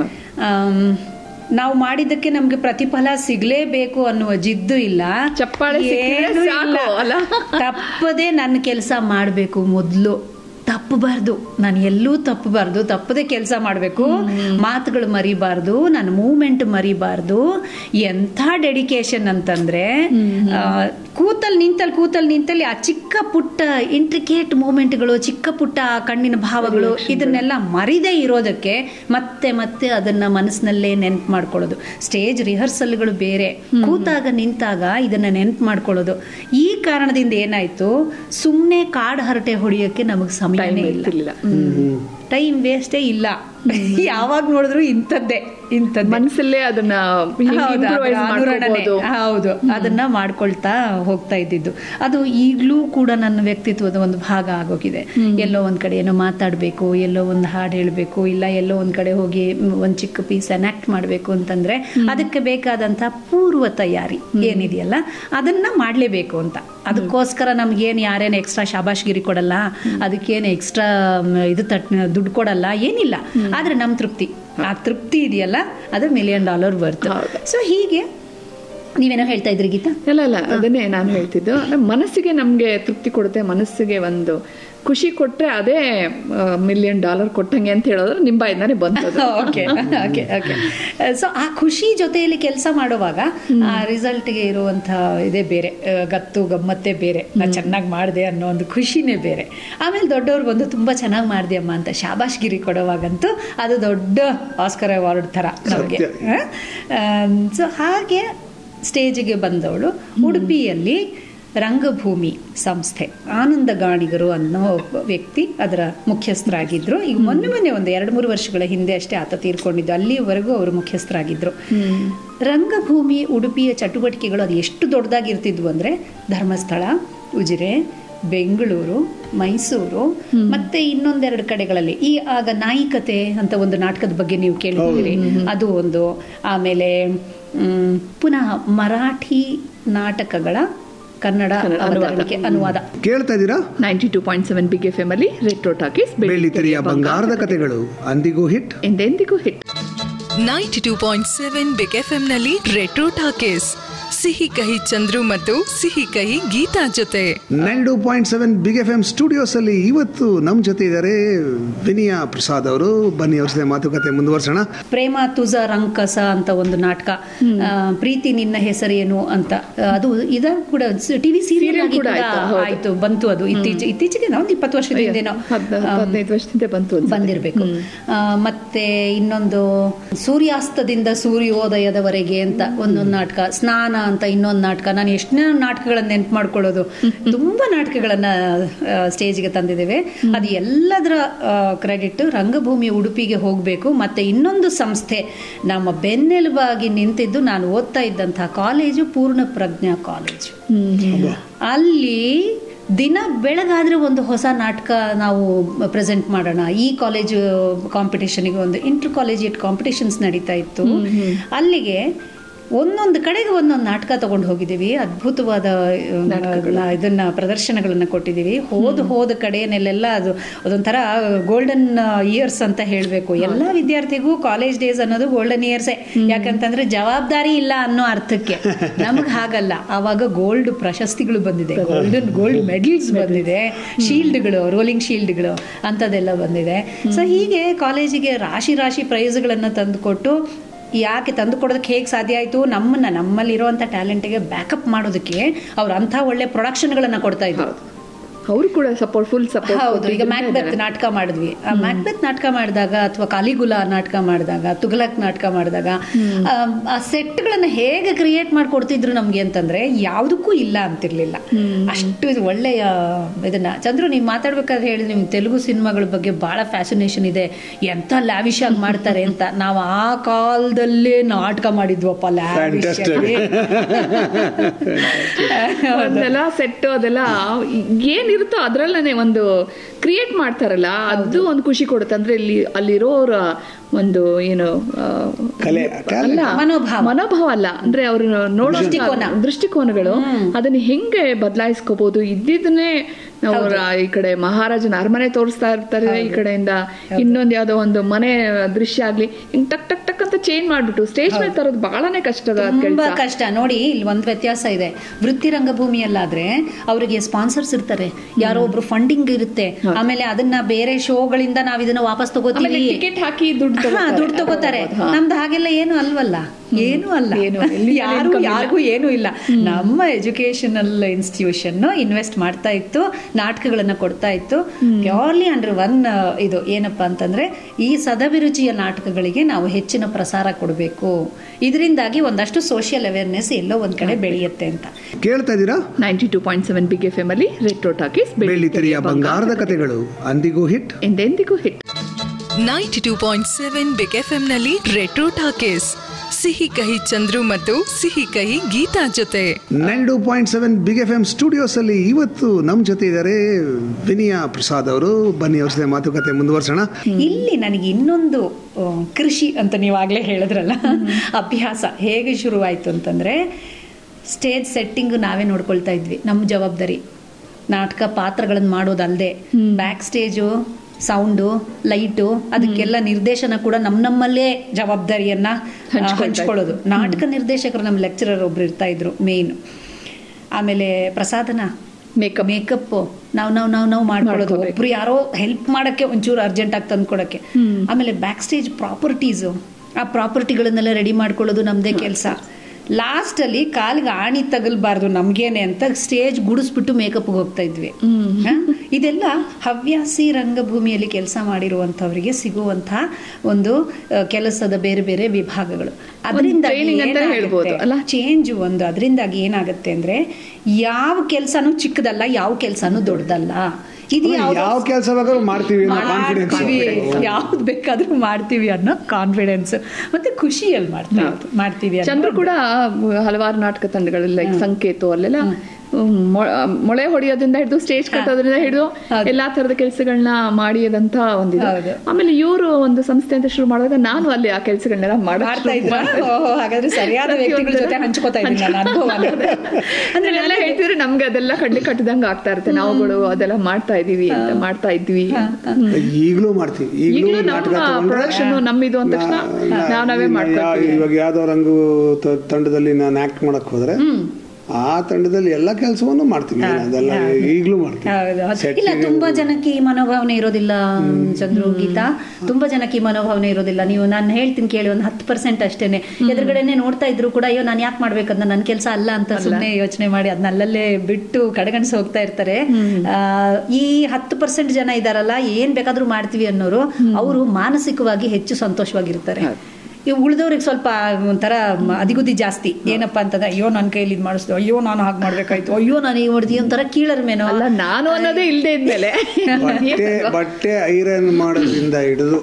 ಆಮ್, ನಾವು ಮಾಡಿದ್ದಕ್ಕೆ ನಮ್ಗೆ ಪ್ರತಿಫಲ ಸಿಗ್ಲೇಬೇಕು ಅನ್ನುವ ಜಿದ್ದು ಇಲ್ಲ ಚಪ್ಪಾಳೆ ಸಿಕ್ಕಿದ್ರೆ ಏನೂ ಸಾಕು, ಇಲ್ಲ. ಅಲ್ಲ? ತಪ್ಪದೆ ನನ್ನ ಕೆಲಸ ಮಾಡಬೇಕು ಮೊದಲು ತಪ್ಪಬಾರ್ದು ನಾನು ಎಲ್ಲೂ ತಪ್ಪಬಾರ್ದು ತಪ್ಪದೆ ಕೆಲಸ ಮಾಡಬೇಕು ಮಾತುಗಳು ಮರಿಬಾರ್ದು ನನ್ನ ಮೂಮೆಂಟ್ ಮರಿಬಾರ್ದು ಎಂಥ ಡೆಡಿಕೇಶನ್ ಅಂತಂದ್ರೆ ಆ, ಕೂತಲ್ಲಿ ನಿಂತಲ್ಲಿ ಕೂತಲ್ಲಿ ನಿಂತಲ್ಲಿ ಆ ಚಿಕ್ಕ ಪುಟ್ಟ ಇಂಟ್ರಿಕೇಟ್ ಮೂಮೆಂಟ್ಗಳು ಚಿಕ್ಕ ಪುಟ್ಟ ಆ ಕಣ್ಣಿನ ಭಾವಗಳು ಇದನ್ನೆಲ್ಲ ಮರಿದೇ ಇರೋದಕ್ಕೆ ಮತ್ತೆ ಮತ್ತೆ ಅದನ್ನ ಮನಸ್ಸಿನಲ್ಲೇ ನೆನ್ಪು ಮಾಡ್ಕೊಳ್ಳೋದು ಸ್ಟೇಜ್ ರಿಹರ್ಸಲ್ಗಳು ಬೇರೆ ಕೂತಾಗ ನಿಂತಾಗ ಇದನ್ನ ನೆನ್ಪು ಮಾಡ್ಕೊಳ್ಳೋದು ಈ ಕಾರಣದಿಂದ ಏನಾಯ್ತು ಸುಮ್ಮನೆ ಕಾಡು ಹರಟೆ ಹೊಡಿಯೋಕ್ಕೆ ನಮಗೆ ಸಮಯನೇ ಇಲ್ಲ ಇರ್ತಿರ್ಲಿಲ್ಲ ಟೈಮ್ ವೇಸ್ಟೇ ಇಲ್ಲ ಯಾವಾಗ ನೋಡಿದ್ರು ಇಂಥದ್ದೇ ಇಂಥದ್ದೇ ಮನಸ್ಸಲ್ಲೇ ಅದನ್ನ ಹೌದು, ಅದರ improvise ಅನುರಣನೆ. ಮಾಡ್ಕೋಬಹುದು ಹೌದು ಅದನ್ನ ಮಾಡ್ಕೊಳ್ತಾ ಹೋಗ್ತಾ ಇದ್ದಿದ್ದು ಅದು ಈಗಲೂ ಕೂಡ ನನ್ನ ವ್ಯಕ್ತಿತ್ವದ ಒಂದು ಭಾಗ ಆಗೋಗಿದೆ ಎಲ್ಲೋ ಒಂದ್ ಕಡೆ ಏನೋ ಮಾತಾಡ್ಬೇಕು ಎಲ್ಲೋ ಒಂದು ಹಾಡು ಹೇಳ್ಬೇಕು ಇಲ್ಲ ಎಲ್ಲೋ ಒಂದ್ ಕಡೆ ಹೋಗಿ ಮ್, ಒಂದ್ ಚಿಕ್ಕ ಪೀಸ್ ಅನಾಕ್ಟ್ ಮಾಡ್ಬೇಕು ಅಂತಂದ್ರೆ ಅದಕ್ಕೆ ಬೇಕಾದಂತ ಪೂರ್ವ ತಯಾರಿ ಏನಿದೆಯಲ್ಲ ಅದನ್ನ ಮಾಡ್ಲೇಬೇಕು ಅಂತ ಅದಕ್ಕೋಸ್ಕರ ನಮ್ಗೇನು ಯಾರೇನು ಎಕ್ಸ್ಟ್ರಾ ಶಾಬಾಷ್ಗಿರಿ ಕೊಡಲ್ಲ ಅದಕ್ಕೇನು ಎಕ್ಸ್ಟ್ರಾ ಇದು ತಟ್ ದುಡ್ಡು ಕೊಡಲ್ಲ ಏನಿಲ್ಲ ಆದ್ರೆ ನಮ್ ತೃಪ್ತಿ ಆ ತೃಪ್ತಿ ಇದೆಯಲ್ಲ ಅದು ಮಿಲಿಯನ್ ಡಾಲರ್ ಬರ್ತ್ ಸೊ ಹೀಗೆ ನೀವೇನೋ ಹೇಳ್ತಾ ಇದ್ರಿ ಗೀತಾ ಇಲ್ಲ ಇಲ್ಲ ಅದನ್ನೇ ನಾನು ಹೇಳ್ತಿದ್ದು ಅಂದ್ರೆ ಮನಸ್ಸಿಗೆ ನಮ್ಗೆ ತೃಪ್ತಿ ಕೊಡುತ್ತೆ ಮನಸ್ಸಿಗೆ ಒಂದು ಖುಷಿ ಕೊಟ್ರೆ ಅದೇ ಮಿಲಿಯನ್ ಡಾಲರ್ ಕೊಟ್ಟಂಗೆ ಅಂತ ಹೇಳಿದ್ರೆ ನಿಮ್ಮ ಬಾಯಿಂದಾನೆ ಬಂತದು ಓಕೆ ಓಕೆ ಓಕೆ ಸೊ ಆ ಖುಷಿ ಜೊತೆಯಲ್ಲಿ ಕೆಲಸ ಮಾಡುವಾಗ ಆ ರಿಸಲ್ಟ್ಗೆ ಇರುವಂಥ ಇದೇ ಬೇರೆ ಆ, ಗತ್ತು ಗಮ್ಮತ್ತೇ ಬೇರೆ ನಾ ಚೆನ್ನಾಗಿ ಮಾಡಿದೆ ಅನ್ನೋ ಒಂದು ಖುಷಿನೇ ಬೇರೆ ಆಮೇಲೆ ದೊಡ್ಡವ್ರು ಬಂದು ತುಂಬ ಚೆನ್ನಾಗಿ ಮಾಡಿದೆ ಅಮ್ಮ ಅಂತ ಶಾಬಾಷ್ಗಿರಿ ಕೊಡುವಾಗಂತೂ ಅದು ದೊಡ್ಡ ಆಸ್ಕರ್ ಅವಾರ್ಡ್ ಥರ ನಮಗೆ ಸೊ ಹಾಗೆ ಸ್ಟೇಜಿಗೆ ಬಂದವಳು ಉಡುಪಿಯಲ್ಲಿ ರಂಗಭೂಮಿ ಸಂಸ್ಥೆ ಆನಂದ ಗಾಣಿಗರು ಅನ್ನೋ ಒಬ್ಬ ವ್ಯಕ್ತಿ ಅದರ ಮುಖ್ಯಸ್ಥರಾಗಿದ್ದರು ಈಗ ಮೊನ್ನೆ ಮೊನ್ನೆ ಒಂದು ಎರಡು ಮೂರು ವರ್ಷಗಳ ಹಿಂದೆ ಅಷ್ಟೇ ಆತ ತೀರ್ಕೊಂಡಿದ್ದು ಅಲ್ಲಿವರೆಗೂ ಅವರು ಮುಖ್ಯಸ್ಥರಾಗಿದ್ದರು ರಂಗಭೂಮಿ ಉಡುಪಿಯ ಚಟುವಟಿಕೆಗಳು ಅದು ಎಷ್ಟು ದೊಡ್ಡದಾಗಿರ್ತಿದ್ವು ಅಂದರೆ ಧರ್ಮಸ್ಥಳ ಉಜಿರೆ ಬೆಂಗಳೂರು ಮೈಸೂರು ಮತ್ತೆ ಇನ್ನೊಂದೆರಡು ಕಡೆಗಳಲ್ಲಿ ಈ ಆಗ ನಾಯಿಕತೆ ಅಂತ ಒಂದು ನಾಟಕದ ಬಗ್ಗೆ ನೀವು ಕೇಳಿದ್ದೀರಿ ಅದು ಒಂದು ಆಮೇಲೆ ಮ್, ಪುನಃ ಮರಾಠಿ ನಾಟಕಗಳ ಕನ್ನಡ ಕನ್ನಡ ಅನುವಾದ. ಅವತರಣಿಕೆ ಅನುವಾದ ಕೇಳ್ತಾ ಇದ್ದೀರಾ ninety two point seven big F M ಅಲ್ಲಿ ರೆಟ್ರೋ ಟಾಕೀಸ್ ಬೆಳ್ಳಿ ತೆರೆಯ ಬಂಗಾರದ ಕತೆಗಳು ಅಂದಿಗೂ ಹಿಟ್ ಎಂದೆಂದಿಗೂ hit ninety two point seven big F ನಲ್ಲಿ ರೆಟ್ರೋ ಟಾಕೀಸ್ ಸಿಹಿ ಕಹಿ ಚಂದ್ರು ಮತ್ತು ಸಿಹಿ ಕಹಿ ಗೀತಾ ಜೊತೆ nine two point seven big F M studios ಅಲ್ಲಿ ಇವತ್ತು ನಮ್ಮ ಜೊತೆ ಇದ್ದಾರೆ ವಿನಿಯಾ ಪ್ರಸಾದ್ ಅವರು ಬನ್ನಿ ಅವ್ರ ಜೊತೆ ಮಾತುಕತೆ ಮುಂದುವರ್ಸೋಣ ಪ್ರೇಮ ತುಜ ರಂಕಸ ಅಂತ ಒಂದು ನಾಟಕ ಆ, ಪ್ರೀತಿ ನಿನ್ನ ಹೆಸರೇನು ಅಂತ ಆ, ಅದು ಇದ ಕೂಡ ಟಿವಿ ಸೀರಿಯಲ್ Serial ಆಗಿ ಕೂಡ ಕೂಡ ಆಯ್ತು, ಹೌದು. ಆಯ್ತು ಬಂತು ಅದು ಇತ್ತೀಚೆ ಇತ್ತೀಚೆಗೆ ಒಂದು ಇಪ್ಪತ್ತು ವರ್ಷದ ಹಿಂದೆನೋ ಹದ್- ಹದಿನೈದು ವರ್ಷದಿಂದ ಬಂತು ಅನ್ಸುತ್ತೆ. ಬಂದಿರಬೇಕು ಮತ್ತೆ ಇನ್ನೊಂದು ಸೂರ್ಯಾಸ್ತದಿಂದ ಸೂರ್ಯೋದಯದವರೆಗೆ ಅಂತ ಒಂದೊಂದು ನಾಟಕ ಸ್ನಾನ ಅಂತ ಇನ್ನೊಂದು ನಾಟಕ ನಾನು ಎಷ್ಟನೇ ನಾಟಕಗಳನ್ನ ನೆನ್ಪು ಮಾಡ್ಕೊಳ್ಳೋದು ತುಂಬಾ ನಾಟಕಗಳನ್ನ ಸ್ಟೇಜ್ಗೆ ತಂದಿದ್ದೇವೆ ಅದು ಎಲ್ಲದರ ಕ್ರೆಡಿಟ್ ರಂಗಭೂಮಿ ಉಡುಪಿಗೆ ಹೋಗಬೇಕು ಮತ್ತೆ ಇನ್ನೊಂದು ಸಂಸ್ಥೆ ನಮ್ಮ ಬೆನ್ನೆಲುಬಾಗಿ ನಿಂತಿದ್ದು ನಾನು ಓದ್ತಾ ಇದ್ದಂತಹ ಕಾಲೇಜು ಪೂರ್ಣ ಪ್ರಜ್ಞಾ ಕಾಲೇಜು ಅಲ್ಲಿ ದಿನ ಬೆಳಗಾದ್ರೆ ಒಂದು ಹೊಸ ನಾಟಕ ನಾವು ಪ್ರೆಸೆಂಟ್ ಮಾಡೋಣ ಈ ಕಾಲೇಜು ಕಾಂಪಿಟೇಷನ್ಗೆ ಒಂದು ಇಂಟರ್ ಕಾಲೇಜಿಯೇಟ್ ಕಾಂಪಿಟೇಷನ್ಸ್ ನಡೀತಾ ಇತ್ತು ಅಲ್ಲಿಗೆ ಒಂದೊಂದು ಕಡೆಗೆ ಒಂದೊಂದು ನಾಟಕ ತಗೊಂಡು ಹೋಗಿದ್ದೀವಿ ಅದ್ಭುತವಾದ ಆ, ಇದನ್ನ ಪ್ರದರ್ಶನಗಳನ್ನ ಕೊಟ್ಟಿದ್ದೀವಿ ಹೋದ ಹೋದ ಕಡೆಯಲ್ಲೆಲ್ಲ ಅದು ಅದೊಂಥರ ಗೋಲ್ಡನ್ ಇಯರ್ಸ್ ಅಂತ ಹೇಳಬೇಕು ಎಲ್ಲ ವಿದ್ಯಾರ್ಥಿಗೂ ಕಾಲೇಜ್ ಡೇಸ್ ಅನ್ನೋದು ಗೋಲ್ಡನ್ ಇಯರ್ಸೇ ಯಾಕಂತಂದ್ರೆ ಜವಾಬ್ದಾರಿ ಇಲ್ಲ ಅನ್ನೋ ಅರ್ಥಕ್ಕೆ ನಮಗೆ ಹಾಗಲ್ಲ ಆವಾಗ ಗೋಲ್ಡ್ ಪ್ರಶಸ್ತಿಗಳು ಬಂದಿದೆ ಗೋಲ್ಡನ್ ಗೋಲ್ಡ್ ಮೆಡಲ್ಸ್ ಬಂದಿದೆ ಶೀಲ್ಡ್ಗಳು ರೋಲಿಂಗ್ ಶೀಲ್ಡ್ಗಳು ಅಂಥದ್ದೆಲ್ಲ ಬಂದಿದೆ ಸೊ ಹೀಗೆ ಕಾಲೇಜಿಗೆ ರಾಶಿ ರಾಶಿ ಪ್ರೈಸ್ಗಳನ್ನು ತಂದುಕೊಟ್ಟು ಯಾಕೆ ತಂದು ಕೊಡೋದಕ್ಕೆ ಹೇಗೆ ಸಾಧ್ಯ ಆಯಿತು ನಮ್ಮನ್ನ ನಮ್ಮಲ್ಲಿರುವಂಥ ಟ್ಯಾಲೆಂಟಿಗೆ ಬ್ಯಾಕಪ್ ಮಾಡೋದಕ್ಕೆ ಅವ್ರು ಅಂಥ ಒಳ್ಳೆ ಪ್ರೊಡಕ್ಷನ್ಗಳನ್ನು ಕೊಡ್ತಾ ಇದ್ರು ಅವರು ಕೂಡ ಸಪೋರ್ಟ್ ಫುಲ್ ಸಪೋರ್ಟ್ ಹೌದು ಈಗ ಮ್ಯಾಕ್ಬೆತ್ ನಾಟಕ ಮಾಡಿದ್ವಿ ಆ ಮ್ಯಾಕ್ಬೆತ್ ನಾಟಕ ಮಾಡಿದಾಗ ಅಥವಾ ಕಾಲಿಗುಲ ನಾಟಕ ಮಾಡಿದಾಗ ತುಘಲಕ್ ನಾಟಕ ಮಾಡಿದಾಗ ಆ, ಆ ಸೆಟ್ಗಳನ್ನ ಹೇಗೆ ಕ್ರಿಯೇಟ್ ಮಾಡ್ಕೊಡ್ತಿದ್ರು ನಮ್ಗೆ ಅಂತಂದ್ರೆ ಯಾವುದಕ್ಕೂ ಇಲ್ಲ ಅಂತಿರ್ಲಿಲ್ಲ ಅಷ್ಟು ಇದು ಒಳ್ಳೆಯ ಇದನ್ನ ಚಂದ್ರು ನೀವು ಮಾತಾಡ್ಬೇಕಾದ್ರೆ ಹೇಳಿ ನಿಮ್ಗೆ ತೆಲುಗು ಸಿನಿಮಾಗಳ ಬಗ್ಗೆ ಬಹಳ ಫ್ಯಾಸಿನೇಷನ್ ಇದೆ ಎಂತ ಲ್ಯಾವಿಶ್ ಆಗಿ ಮಾಡ್ತಾರೆ ಅಂತ ನಾವು ಆ ಕಾಲದಲ್ಲೇ ನಾಟಕ ಮಾಡಿದ್ವಪ್ಪ ಲ್ಯಾವಿಶ್ ಅದೆಲ್ಲ ಸೆಟ್ ಅದೆಲ್ಲ ಏನಿರುತ್ತೋ ಅದ್ರಲ್ಲೇ ಒಂದು ಕ್ರಿಯೇಟ್ ಮಾಡ್ತಾರಲ್ಲ ಅದು ಒಂದು ಖುಷಿ ಕೊಡುತ್ತೆ ಅಂದ್ರೆ ಇಲ್ಲಿ ಅಲ್ಲಿರೋರ ಒಂದು ಏನು ಆ, ಕಲೆ ಅಲ್ಲ ಮನೋಭಾವ. ಮನೋಭಾವ ಅಲ್ಲ ಅಂದ್ರೆ ಅವ್ರು ನೋಡೋ ದೃಷ್ಟಿಕೋನ. ದೃಷ್ಟಿಕೋನಗಳು ಅದನ್ನ ಹೆಂಗೆ ಬದಲಾಯಿಸ್ಕೋಬಹುದು ಇದ್ದಿದ್ದನ್ನೇ ಅವ್ರ ಈ ಕಡೆ ಮಹಾರಾಜನ ಅರಮನೆ ತೋರಿಸ್ತಾ ಇರ್ತಾರೆ ಈ ಕಡೆಯಿಂದ ಇನ್ನೊಂದ್ ಯಾವ್ದೋ ಒಂದು ಮನೆ ದೃಶ್ಯ ಆಗ್ಲಿ ಹಿಂಗ್ ಟಕ್ ಟಕ್ ಟಕ್ ಅಂತ ಚೇಂಜ್ ಮಾಡ್ಬಿಟ್ಟು ಸ್ಟೇಜ್ ಮೇಲೆ ತರೋದು ಬಹಳನೇ ಕಷ್ಟದ ತುಂಬಾ ಕೆಲಸ ಕಷ್ಟ ನೋಡಿ ಇಲ್ಲಿ ಒಂದು ವ್ಯತ್ಯಾಸ ಇದೆ ವೃತ್ತಿ ರಂಗಭೂಮಿಯಲ್ಲಾದ್ರೆ ಅವರಿಗೆ ಸ್ಪಾನ್ಸರ್ಸ್ ಇರ್ತಾರೆ ಯಾರೋ ಒಬ್ರು ಫಂಡಿಂಗ್ ಇರುತ್ತೆ ಆಮೇಲೆ ಅದನ್ನ ಬೇರೆ ಶೋಗಳಿಂದ ನಾವ್ ಇದನ್ನ ವಾಪಸ್ ತಗೋತೀವಿ ಟಿಕೆಟ್ ಹಾಕಿ ದುಡ್ಡು ಹಾ, ದುಡ್ಡು ತಗೋತಾರೆ ನಮ್ದು ಹಾಗೆಲ್ಲ ಏನು ಅಲ್ವಲ್ಲ ಏನು ಅಲ್ಲ ಏನು, ಎಲ್ಲಿ ಯಾರು income ಇಲ್ಲ. ಯಾರಿಗೂ ಏನೂ ಇಲ್ಲ ನಮ್ಮ ಎಜುಕೇಶನಲ್ ಇನ್ಸ್ಟಿಟ್ಯೂಷನ್ ಇನ್ವೆಸ್ಟ್ ಮಾಡ್ತಾ ಇತ್ತು ನಾಟಕಗಳನ್ನ ಕೊಡ್ತಾ ಇತ್ತು ಪ್ಯೂರ್ಲಿ ಅಂಡರ್ ಒನ್ ಇದು ಏನಪ್ಪಾ ಅಂತಂದ್ರೆ ಈ ಸದಭಿರುಚಿಯ ನಾಟಕಗಳಿಗೆ ನಾವು ಹೆಚ್ಚಿನ ಪ್ರಸಾರ ಕೊಡಬೇಕು ಇದರಿಂದಾಗಿ ಒಂದಷ್ಟು ಸೋಷಿಯಲ್ ಅವೇರ್ನೆಸ್ ಎಲ್ಲೋ ಒಂದ್ ಕಡೆ ಬೆಳೆಯುತ್ತೆ ಅಂತ ಕೇಳ್ತಾ ಇದ್ದೀರಾ ninety two point seven big F M ಅಲ್ಲಿ ರೆಟ್ರೋ ಟಾಕೀಸ್ ಬೆಳ್ಳಿ ತೆರೆಯ ಬಂಗಾರದ ಕತೆಗಳು ಅಂದಿಗೂ ಹಿಟ್ ಎಂದೆಂದಿಗೂ hit ninety two point seven big F ನಲ್ಲಿ ರೆಟ್ರೋ ಟಾಕೀಸ್ ಸಿಹಿ ಕಹಿ ಚಂದ್ರು ಮತ್ತು ಸಿಹಿ ಕಹಿ ಗೀತಾ ಜೊತೆ nine two point seven big F M studios ಅಲ್ಲಿ ಇವತ್ತು ನಮ್ಮ ಜೊತೆ ಇದ್ದಾರೆ ವಿನಿಯಾ ಪ್ರಸಾದ್ ಅವರು ಬನ್ನಿ ಅವ್ರ ಜೊತೆ ಮಾತುಕತೆ ಮುಂದುವರ್ಸೋಣ ಇಲ್ಲಿ ನನಗೆ ಇನ್ನೊಂದು ಆ, ಕೃಷಿ ಅಂತ ನೀವಾಗಲೇ ಹೇಳಿದ್ರಲ್ಲ ಅಭ್ಯಾಸ ಹೇಗೆ ಶುರುವಾಯಿತು ಅಂತಂದರೆ ಸ್ಟೇಜ್ ಸೆಟ್ಟಿಂಗ್ ನಾವೇ ನೋಡ್ಕೊಳ್ತಾ ಇದ್ವಿ ನಮ್ಮ ಜವಾಬ್ದಾರಿ ನಾಟಕ ಪಾತ್ರಗಳನ್ನು ಮಾಡೋದಲ್ಲದೆ ಬ್ಯಾಕ್ ಸ್ಟೇಜು ಸೌಂಡು ಲೈಟು ಅದಕ್ಕೆಲ್ಲ ನಿರ್ದೇಶನ ಕೂಡ ನಮ್ಮ ನಮ್ಮಲ್ಲೇ ಜವಾಬ್ದಾರಿಯನ್ನ ಆ, ಹಂಚ್ಕೊಳ್ಳೋದು ನಾಟಕ ನಿರ್ದೇಶಕರು ನಮ್ಮ ಲೆಕ್ಚರರ್ ಒಬ್ರು ಇರ್ತಾ ಇದ್ರು ಮೇನ್ ಆಮೇಲೆ ಪ್ರಸಾದನ Makeup. ಮೇಕಪ್ ನಾವು ನಾವು ನಾವು ನಾವು ಮಾಡ್ಕೊಳ್ಳೋದು ಮಾಡ್ಕೋಬೇಕು. ಒಬ್ರು ಯಾರೋ ಹೆಲ್ಪ್ ಮಾಡಕ್ಕೆ ಒಂಚೂರು ಅರ್ಜೆಂಟ್ ಆಗಿ ತಂದ್ಕೊಡಕ್ಕೆ ಆಮೇಲೆ ಬ್ಯಾಕ್ ಸ್ಟೇಜ್ ಪ್ರಾಪರ್ಟೀಸು ಆ ಪ್ರಾಪರ್ಟಿಗಳನ್ನೆಲ್ಲ ರೆಡಿ ಮಾಡ್ಕೊಳ್ಳೋದು ನಮ್ಮದೇ ಕೆಲಸ ಲಾಸ್ಟಲ್ಲಿ ಕಾಲಿಗೆ ಆಣಿ ತಗಲ್ಬಾರ್ದು ನಮ್ಗೇನೆ ಅಂತ ಸ್ಟೇಜ್ ಗುಡಿಸ್ಬಿಟ್ಟು ಮೇಕಪ್ಗೆ ಹೋಗ್ತಾ ಇದ್ವಿ ಹ? ಇದೆಲ್ಲ ಹವ್ಯಾಸಿ ರಂಗಭೂಮಿಯಲ್ಲಿ ಕೆಲಸ ಮಾಡಿರುವಂಥವರಿಗೆ ಸಿಗುವಂತಹ ಒಂದು ಆ, ಕೆಲಸದ ಬೇರೆ ಬೇರೆ ವಿಭಾಗಗಳು training ಅಂತಾನೆ ಹೇಳ್ಬೋದು, ಅಲ್ಲ? ಚೇಂಜ್ ಒಂದು ಅದರಿಂದಾಗಿ ಏನಾಗುತ್ತೆ ಅಂದ್ರೆ ಯಾವ ಕೆಲಸನೂ ಚಿಕ್ಕದಲ್ಲ ಯಾವ ಕೆಲಸನೂ ದೊಡ್ಡದಲ್ಲ ಇದು ಯಾವ್ದೋ ಯಾವ ಕೆಲಸ ಬೇಕಾದ್ರೂ ಮಾಡ್ತೀವಿ ಅನ್ನೋ ಕಾನ್ಫಿಡೆನ್ಸ್ ಮಾಡ್ತೀವಿ ಯಾವ್ದು ಬೇಕಾದ್ರೂ ಮಾಡ್ತೀವಿ ಅನ್ನೋ ಕಾನ್ಫಿಡೆನ್ಸ್ ಮತ್ತೆ ಖುಷಿಯಲ್ಲಿ ಮಾಡ್ತೀವಿ ಮಾಡ್ತೀವಿ ಅನ್ನೋ ಚಂದ್ರು ಕೂಡ ಹಲವಾರು ನಾಟಕ ತಂಡಗಳಲ್ಲಿ ಲೈಕ್ ಸಂಕೇತು ಅಲ್ಲೆಲ್ಲ ಮೊ- ಮೊಳೆ ಹೊಡೆಯೋದ್ರಿಂದ ಹಿಡಿದು ಸ್ಟೇಜ್ ಕಟ್ಟೋದ್ರಿಂದ ಹಿಡಿದು ಹೌದು. ಎಲ್ಲಾ ತರದ ಕೆಲಸಗಳನ್ನ ಮಾಡಿದಂತ ಒಂದಿದೆ ಹೌದು. ಆಮೇಲೆ ಇವರು ಒಂದು ಸಂಸ್ಥೆ ಅಂತ ಶುರು ಮಾಡಿದಾಗ ನಾನು ಅಲ್ಲಿ ಆ ಕೆಲಸಗಳನ್ನೆಲ್ಲ ಮಾಡ್ತಾ ಇದ್ರ ಹಾಗಾದ್ರೆ ಸರಿಯಾದ ವ್ಯಕ್ತಿಗಳ ಜೊತೆ ಹಂಚ್ಕೋತಾ ಇದ್ದೀನಿ ನಾನು ಅನುಭವನ ಅಂದ್ರೆ ಎಲ್ಲ ಹೇಳ್ತಿದ್ರೆ ನಮ್ಗೆ ಅದೆಲ್ಲ ಕಡ್ಲೆ ಕಟ್ಟಿದಂಗ ಆಗ್ತಾ ಇರುತ್ತೆ ನಾವುಗಳು ಅದೆಲ್ಲ ಮಾಡ್ತಾ ಇದೀವಿ ಅಂತ ಮಾಡ್ತಾ ಇದ್ವಿ ಈಗಲೂ ಮಾಡ್ತೀವಿ ಈಗಲೂ ಈಗಲೂ ನಾಟಕ ನಮ್ಮ ತಗೊಂಡ್ರೆ ಪ್ರೊಡಕ್ಷನ್ ನಮ್ಮಿದು ಅಂದ ತಕ್ಷಣ ನಾ- ನಾವ್ ನಾವೇ ನಾ- ಮಾಡ್ಕೊಳ್ತೀವಿ ಇವಾಗ ಯಾವ್ದೋ ರಂಗು ತ- ತಂಡದಲ್ಲಿ ನಾನು ಆಕ್ಟ್ ಮಾಡಕ್ ಹೋದ್ರೆ ಆ ತಂಡದಲ್ಲಿ ಎಲ್ಲ ಕೆಲಸವನ್ನು ಮಾಡ್ತೀವಿ ಅದೆಲ್ಲ ಈಗಲೂ ಮಾಡ್ತೀವಿ ಹೌದು ಹೌದು. Set ಇಲ್ಲ ಗೆ- ತುಂಬಾ ಜನಕ್ಕೆ ಈ ಮನೋಭಾವನೆ ಇರೋದಿಲ್ಲ ಚಂದ್ರು ಗೀತಾ ತುಂಬಾ ಜನಕ್ಕೆ ಈ ಮನೋಭಾವನೆ ಇರೋದಿಲ್ಲ ನೀವು ನಾನು ಹೇಳ್ತೀನಿ ಕೇಳಿ ಒಂದು ಹತ್ತು ಪರ್ಸೆಂಟ್ ಅಷ್ಟೇನೆ ಎದುರುಗಡೆನೆ ನೋಡ್ತಾ ಇದ್ರು ಕೂಡ ಅಯ್ಯೋ ನಾನು ಯಾಕೆ ಮಾಡ್ಬೇಕದನ್ನ ನನ್ನ ಕೆಲಸ ಅಲ್ಲ ಅಂತ ಸುಮ್ಮನೆ ಯೋಚನೆ ಮಾಡಿ ಅದನ್ನ ಅಲ್ಲಲ್ಲೇ ಬಿಟ್ಟು ಕಡೆಗಣಿಸಿ ಹೋಗ್ತಾ ಇರ್ತಾರೆ ಆ, ಈ ಹತ್ತು ಪರ್ಸೆಂಟ್ ಜನ ಇದಾರಲ್ಲ ಏನ್ ಬೇಕಾದ್ರೂ ಮಾಡ್ತೀವಿ ಅನ್ನೋರು ಅವರು ಮಾನಸಿಕವಾಗಿ ಹೆಚ್ಚು ಸಂತೋಷವಾಗಿರ್ತಾರೆ ಈ ಉಳಿದವ್ರಿಗೆ ಸ್ವಲ್ಪ ಒಂಥರ ಮ- ಅದಿಗುದಿ ಜಾಸ್ತಿ ಏನಪ್ಪಾ ಅಂತಂದ್ರೆ ಅಯ್ಯೋ ನನ್ನ ಕೈಲಿ ಇದು ಮಾಡಿಸ್ದು ಅಯ್ಯೋ ನಾನು ಹಾಗೆ ಮಾಡ್ಬೇಕಾಯ್ತು ಅಯ್ಯೋ ನಾನು ಈಗ ಮಾಡಿದ್ವಿ ಒಂಥರ ಕೀಳರ್ ಮೇನೋ ಅಲ್ಲ ನಾನು ಅನ್ನೋದೇ ಇಲ್ದೇ ಇದ್ಮೇಲೆ ಬಟ್ಟೆ ಬಟ್ಟೆ ಐರನ್ ಮಾಡೋದ್ರಿಂದ ಹಿಡಿದು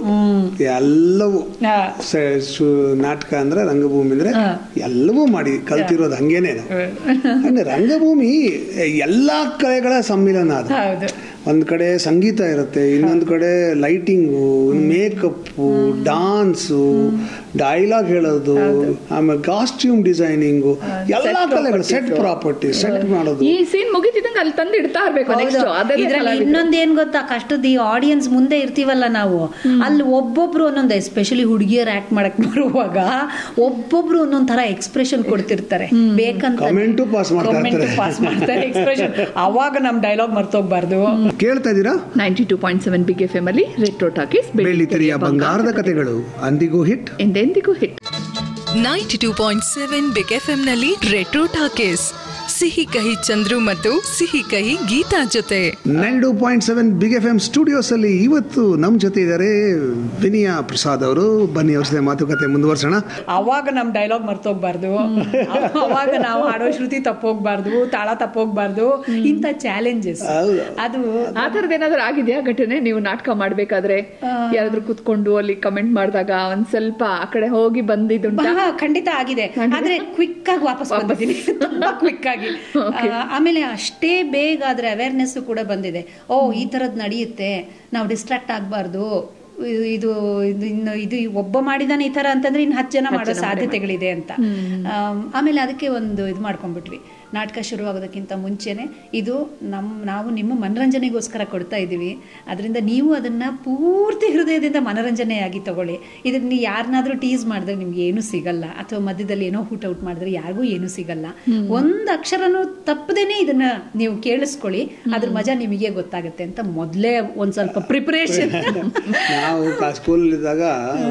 ಎಲ್ಲವೂ ಹಾ. ಸ- ಸು- ನಾಟಕ ಅಂದ್ರೆ ರಂಗಭೂಮಿ ಅಂದ್ರೆ ಎಲ್ಲವೂ ಮಾಡಿ ಕಲ್ತಿರೋದು ಹಂಗೇನೆ ನಾವು ಅಂದ್ರೆ ರಂಗಭೂಮಿ ಎಲ್ಲಾ ಕಲೆಗಳ ಸಮ್ಮಿಲನ ಅದು ಹೌದು ಒಂದ್ ಕಡೆ ಸಂಗೀತ ಇರುತ್ತೆ ಇನ್ನೊಂದು ಕಡೆ ಲೈಟಿಂಗು ಮೇಕಪ್ಪು ಡಾನ್ಸು ಡೈಲಾಗ್ ಹೇಳೋದು ಆಮೇಲೆ ಕಾಸ್ಟ್ಯೂಮ್ ಡಿಸೈನಿಂಗು ಎಲ್ಲಾ ಕಲೆಗಳು ಸೆಟ್ ಪ್ರಾಪರ್ಟಿ ಸೆಟ್ ಮಾಡೋದು ಈ ಸೀನ್ ಮುಗಿತಿದ್ದಂಗೆ ಅಲ್ಲಿ ತಂದು ಇಡ್ತಾ ಇರ್ಬೇಕು ನೆಕ್ಸ್ಟ್ ಇದ್ರಲ್ಲಿ ಇನ್ನೊಂದೇನ್ ಗೊತ್ತಾ ಕಷ್ಟದ ಈ ಆಡಿಯನ್ಸ್ ಮುಂದೆ ಇರ್ತೀವಲ್ಲ ನಾವು ಅಲ್ಲಿ ಒಬ್ಬೊಬ್ರು ಒಂದೊಂದು ಎಸ್ಪೆಷಲಿ ಹುಡುಗಿಯರ್ ಆಕ್ಟ್ ಮಾಡಕ್ ಬರುವಾಗ ಒಬ್ಬೊಬ್ರು ಒಂದೊಂದ್ ತರ ಎಕ್ಸ್ಪ್ರೆಷನ್ ಕೊಡ್ತಿರ್ತಾರೆ ಬೇಕಂತ Comment pass ಮಾಡ್ತಾ ಇರ್ತಾರೆ. ಪಾಸ್ ಮಾಡ್ತಾರೆ ಎಕ್ಸ್ಪ್ರೆಷನ್ ಅವಾಗ ನಮ್ ಡೈಲಾಗ್ ಮರ್ತೋಗ್ಬಾರ್ದು ಕೇಳ್ತಾ ಇದ್ದೀರಾ ninety two point seven big F M ಅಲ್ಲಿ ರೆಟ್ರೋ ಟಾಕೀಸ್ ಬೆಳ್ಳಿತೆರೆಯ ಬಂಗಾರದ ಕಥೆಗಳು ಅಂದಿಗೂ ಹಿಟ್ ಎಂದೆಂದಿಗೂ hit ninety two point seven big F ನಲ್ಲಿ ರೆಟ್ರೋ ಟಾಕೀಸ್ ಸಿಹಿ ಕಹಿ ಚಂದ್ರು ಮತ್ತು ಸಿಹಿ ಕಹಿ ಗೀತಾ ಜೊತೆ nine two point seven big F M studios ಅಲ್ಲಿ ಇವತ್ತು ನಮ್ಮ ಜೊತೆ ಇದ್ದಾರೆ ವಿನಿಯಾ ಪ್ರಸಾದ್ ಅವರು ಬನ್ನಿ ಅವ್ರ ಜೊತೆ ಮಾತುಕತೆ ಮುಂದುವರ್ಸೋಣ ಅವಾಗ ನಮ್ ಡೈಲಾಗ್ ಮರ್ತೋಗ್ಬಾರ್ದು ಅವಾಗ ನಾವು ಹಾಡೋ ಶ್ರುತಿ ತಪ್ಪೋಗ್ಬಾರ್ದು ತಾಳ ತಪ್ಪೋಗ್ಬಾರ್ದು ಇಂಥ ಚಾಲೆಂಜಸ್ ಅದು ಆ ಥರದ್ದು ಏನಾದ್ರು ಆಗಿದೆಯಾ ಘಟನೆ ನೀವು ನಾಟಕ ಮಾಡ್ಬೇಕಾದ್ರೆ ಯಾರಾದ್ರೂ ಕುತ್ಕೊಂಡು ಅಲ್ಲಿ ಕಮೆಂಟ್ ಮಾಡಿದಾಗ ಒಂದ್ ಸ್ವಲ್ಪ ಆ ಕಡೆ ಹೋಗಿ ಬಂದಿದ್ದುಂಟ ಹಾ, ಖಂಡಿತ ಆಗಿದೆ ಆದ್ರೆ ಕ್ವಿಕ್ ಆಗಿ ವಾಪಸ್ ಬಂದಿದ್ದೀನಿ ತುಂಬಾ ಕ್ವಿಕ್ ಆಗಿ ಆ, ಆಮೇಲೆ ಅಷ್ಟೇ ಬೇಗ ಅದ್ರ ಅವೇರ್ನೆಸ್ ಕೂಡ ಬಂದಿದೆ ಓ ಈ ತರದ್ ನಡೆಯುತ್ತೆ ನಾವು ಡಿಸ್ಟ್ರಾಕ್ಟ್ ಆಗ್ಬಾರ್ದು ಇದು ಇದು ಇನ್ನು ಇದು ಒಬ್ಬ ಮಾಡಿದಾನೆ ಈ ತರ ಅಂತಂದ್ರೆ ಇನ್ನು ಹತ್ತು ಜನ ಮಾಡೋ ಸಾಧ್ಯತೆಗಳಿದೆ ಅಂತ ಆಮ್, ಆಮೇಲೆ ಅದಕ್ಕೆ ಒಂದು ಇದು ಮಾಡ್ಕೊಂಡ್ಬಿಟ್ವಿ ನಾಟಕ ಶುರುವಾಗೋದಕ್ಕಿಂತ ಮುಂಚೆನೆ ಇದು ನಮ್ಮ ನಾವು ನಿಮ್ಮ ಮನರಂಜನೆಗೋಸ್ಕರ ಕೊಡ್ತಾ ಇದ್ದೀವಿ ಅದರಿಂದ ನೀವು ಅದನ್ನ ಪೂರ್ತಿ ಹೃದಯದಿಂದ ಮನರಂಜನೆಯಾಗಿ ತಗೊಳ್ಳಿ ಇದನ್ನ ನೀವು ಯಾರನ್ನಾದ್ರೂ ಟೀಸ್ ಮಾಡಿದ್ರೆ ನಿಮ್ಗೆ ಏನು ಸಿಗಲ್ಲ ಅಥವಾ ಮಧ್ಯದಲ್ಲಿ ಏನೋ ಹುಟ್ ಔಟ್ ಮಾಡಿದ್ರೆ ಯಾರಿಗೂ ಏನು ಸಿಗಲ್ಲ ಒಂದು ಅಕ್ಷರನೂ ತಪ್ಪದೇನೆ ಇದನ್ನ ನೀವು ಕೇಳಿಸ್ಕೊಳ್ಳಿ ಅದ್ರ ಮಜಾ ನಿಮಗೆ ಗೊತ್ತಾಗುತ್ತೆ ಅಂತ ಮೊದಲೇ ಒಂದ್ ಸ್ವಲ್ಪ ಪ್ರಿಪರೇಷನ್ ನಾವು ಸ್ಕೂಲಲ್ಲಿದ್ದಾಗ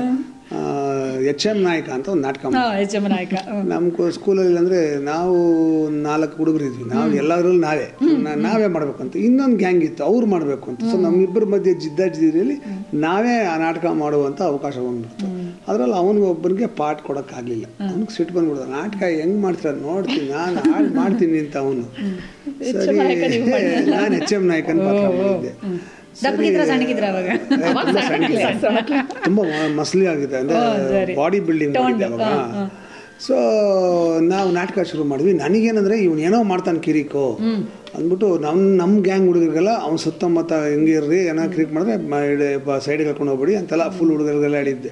ಎಚ್ ಎಂ ನಾಯಕ ಅಂತ ಒಂದು ನಾಟಕ ಮಾಡಿದ್ವಿ. ಯಜಮನಾಯಕ ನಮ್ಮ ಸ್ಕೂಲಲ್ಲಿ ಅಂದರೆ ನಾವು ನಾಲ್ಕು ಹುಡುಗರು ಇದ್ವಿ ನಾವು ಎಲ್ಲರೂ ನಾವೇ ನಾ- ನಾವೇ ಮಾಡ್ಬೇಕಂತ ಇನ್ನೊಂದು ಗ್ಯಾಂಗ್ ಇತ್ತು ಅವ್ರು ಮಾಡಬೇಕು ಅಂತ ಸೊ ನಮ್ಮಿಬ್ಬರ ಮಧ್ಯೆ ಜಿದ್ದಾಜಿದ್ದಿಯಲ್ಲಿ ನಾವೇ ಆ ನಾಟಕ ಮಾಡುವಂಥ ಅವಕಾಶ ಬಂದ್ಬಿಡ್ತು ಅದರಲ್ಲಿ ಅವನಿಗೆ ಒಬ್ಬನಿಗೆ ಪಾಠ ಕೊಡೋಕ್ಕಾಗಲಿಲ್ಲ ಅವ್ನಿಗೆ ಸಿಟ್ಟು ಬಂದ್ಬಿಡ್ದ ನಾಟಕ ಹೆಂಗ್ ಮಾಡ್ತಾರೆ ನೋಡ್ತೀನಿ ನಾನು ಹಾಡು ಮಾಡ್ತೀನಿ ಅಂತ ಅವನು ಸರಿ ನಾನು ಎಚ್ ಎಂ ನಾಯಕನ ಪಾತ್ರ ಮಾಡಿದ್ದೆ ದಪ್ಪಗಿದ್ರ ಸಣ್ಣಗಿದ್ರ ಅವಾಗ ತುಂಬಾ ಸಣ್ಣಗಿಲ್ಲ. ತುಂಬಾ ಮ- ಮಸ್ಲಿ ಆಗಿದೆ ಅಂದ್ರೆ ಬಾಡಿ ಬಿಲ್ಡಿಂಗ್ ಮಾಡಿದ್ದೆ ಅವಾಗ ಸೊ ನಾವು ನಾಟಕ ಶುರು ಮಾಡಿದ್ವಿ ನನಗೇನಂದ್ರೆ ಇವ್ನು ಏನೋ ಮಾಡ್ತಾನೆ ಕಿರಿಕೋ ಅಂದ್ಬಿಟ್ಟು ನಮ್ಮ ನಮ್ಮ ಗ್ಯಾಂಗ್ ಹುಡುಗರಿಗೆಲ್ಲ ಅವ್ನು ಸುತ್ತಮುತ್ತ ಹೆಂಗೆ ಇರ್ರಿ ಏನೋ ಕ್ರಿಕ್ ಮಾಡಿದ್ರೆ ಸೈಡ್ಗೆ ಹಾಕೊಂಡು ಹೋಗ್ಬಿಡಿ ಅಂತೆಲ್ಲ ಫುಲ್ ಹುಡುಗರಿಗೆಲ್ಲ ಹೇಳಿದ್ದೆ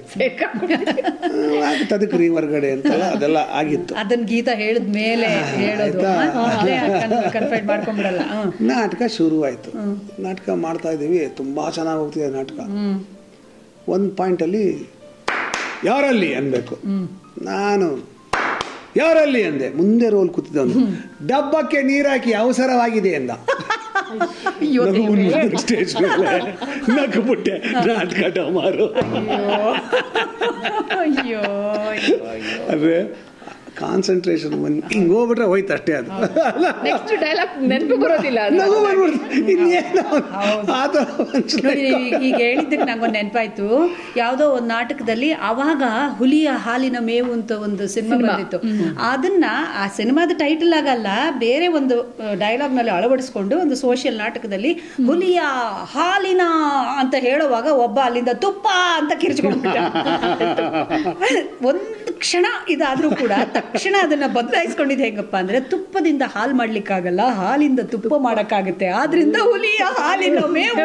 ಅದಕ್ಕೆ ರೀ ಹೊರ್ಗಡೆ ಅಂತೆಲ್ಲ ಅದೆಲ್ಲ ಆಗಿತ್ತು ಅದನ್ನ ಗೀತಾ ಹೇಳಿದ ಮೇಲೆ ಹೇಳೋದು ಆಯ್ತಾ? ಕನ್ಫೈಡ್ ಮಾಡ್ಕೊಂಡ್ಬಿಡಲ್ಲ ಹ್ಮ್. ನಾಟಕ ಶುರುವಾಯಿತು ನಾಟಕ ಮಾಡ್ತಾ ಇದ್ದೀವಿ ತುಂಬ ಚೆನ್ನಾಗಿ ಹೋಗ್ತಿದೆ ನಾಟಕ ಒಂದು ಪಾಯಿಂಟಲ್ಲಿ ಯಾರಲ್ಲಿ ಅನ್ಬೇಕು ನಾನು ಯಾರಲ್ಲಿ ಅಂದೆ ಮುಂದೆ ರೋಲ್ ಕೂತಿದ್ದವನು ಡಬ್ಬಕ್ಕೆ ನೀರಾಕಿ ಅವಸರವಾಗಿದೆ ಎಂದ ನಗು ಬಂದ್ಬಿಡ್ತು ಸ್ಟೇಜ್ ಮೇಲೆ ನಗು ಬಿಟ್ಟೆ ನಾಟಕ ಡಮಾರು ಅಯ್ಯೋ ಅಂದ್ರೆ ಕಾನ್ಸಂಟ್ರೇಷನ್ ಒಂದು ಹಿಂಗೆ ಹೋಗ್ಬಿಟ್ರೆ ಹೋಯ್ತು ಅಷ್ಟೇ ಅದು ಅಲ್ಲ ನೆಕ್ಸ್ಟ್ ಡೈಲಾಗ್ ನೆನಪು ಬರೋದಿಲ್ಲ ಅದು. ನಗು ಬಂದ್ಬಿಡ್ತು ಇನ್ನೇನು ಆ ಥರ ನೋಡಿ ಈಗ- ಈಗ ಹೇಳಿದ್ದಕ್ಕೆ ನಂಗೊಂದು ನೆನಪಾಯ್ತು ಯಾವುದೋ ಒಂದು ನಾಟಕದಲ್ಲಿ ಅವಾಗ ಹುಲಿಯ ಹಾಲಿನ ಮೇವು ಅಂತ ಒಂದು ಸಿನಿಮಾ ಬಂದಿತ್ತು ಅದನ್ನ ಆ ಸಿನಿಮಾದ ಟೈಟಲ್ ಆಗಲ್ಲ ಬೇರೆ ಒಂದು ಡೈಲಾಗ್ ನಲ್ಲಿ ಅಳವಡಿಸ್ಕೊಂಡು ಒಂದು ಸೋಷಿಯಲ್ ನಾಟಕದಲ್ಲಿ ಹುಲಿಯ ಹಾಲಿನ ಅಂತ ಹೇಳುವಾಗ ಒಬ್ಬ ಅಲ್ಲಿಂದ ತುಪ್ಪ ಅಂತ ಕಿರ್ಚ್ಕೊಂಡ್ಬಿಟ್ಟ ಒಂದು ಕ್ಷಣ ಇದಾದ್ರೂ ಕೂಡ ತಕ್ಷಣ ಅದನ್ನ ಬದಲಾಯಿಸ್ಕೊಂಡಿದ್ದು ಹೇಗಪ್ಪ ಅಂದ್ರೆ ತುಪ್ಪದಿಂದ ಹಾಲು ಮಾಡ್ಲಿಕ್ಕಾಗಲ್ಲ ಹಾಲಿಂದ ತುಪ್ಪ ಮಾಡಕ್ಕಾಗುತ್ತೆ ಆದ್ರಿಂದ ಹುಲಿಯ ಹಾಲಿನ ಮೇವು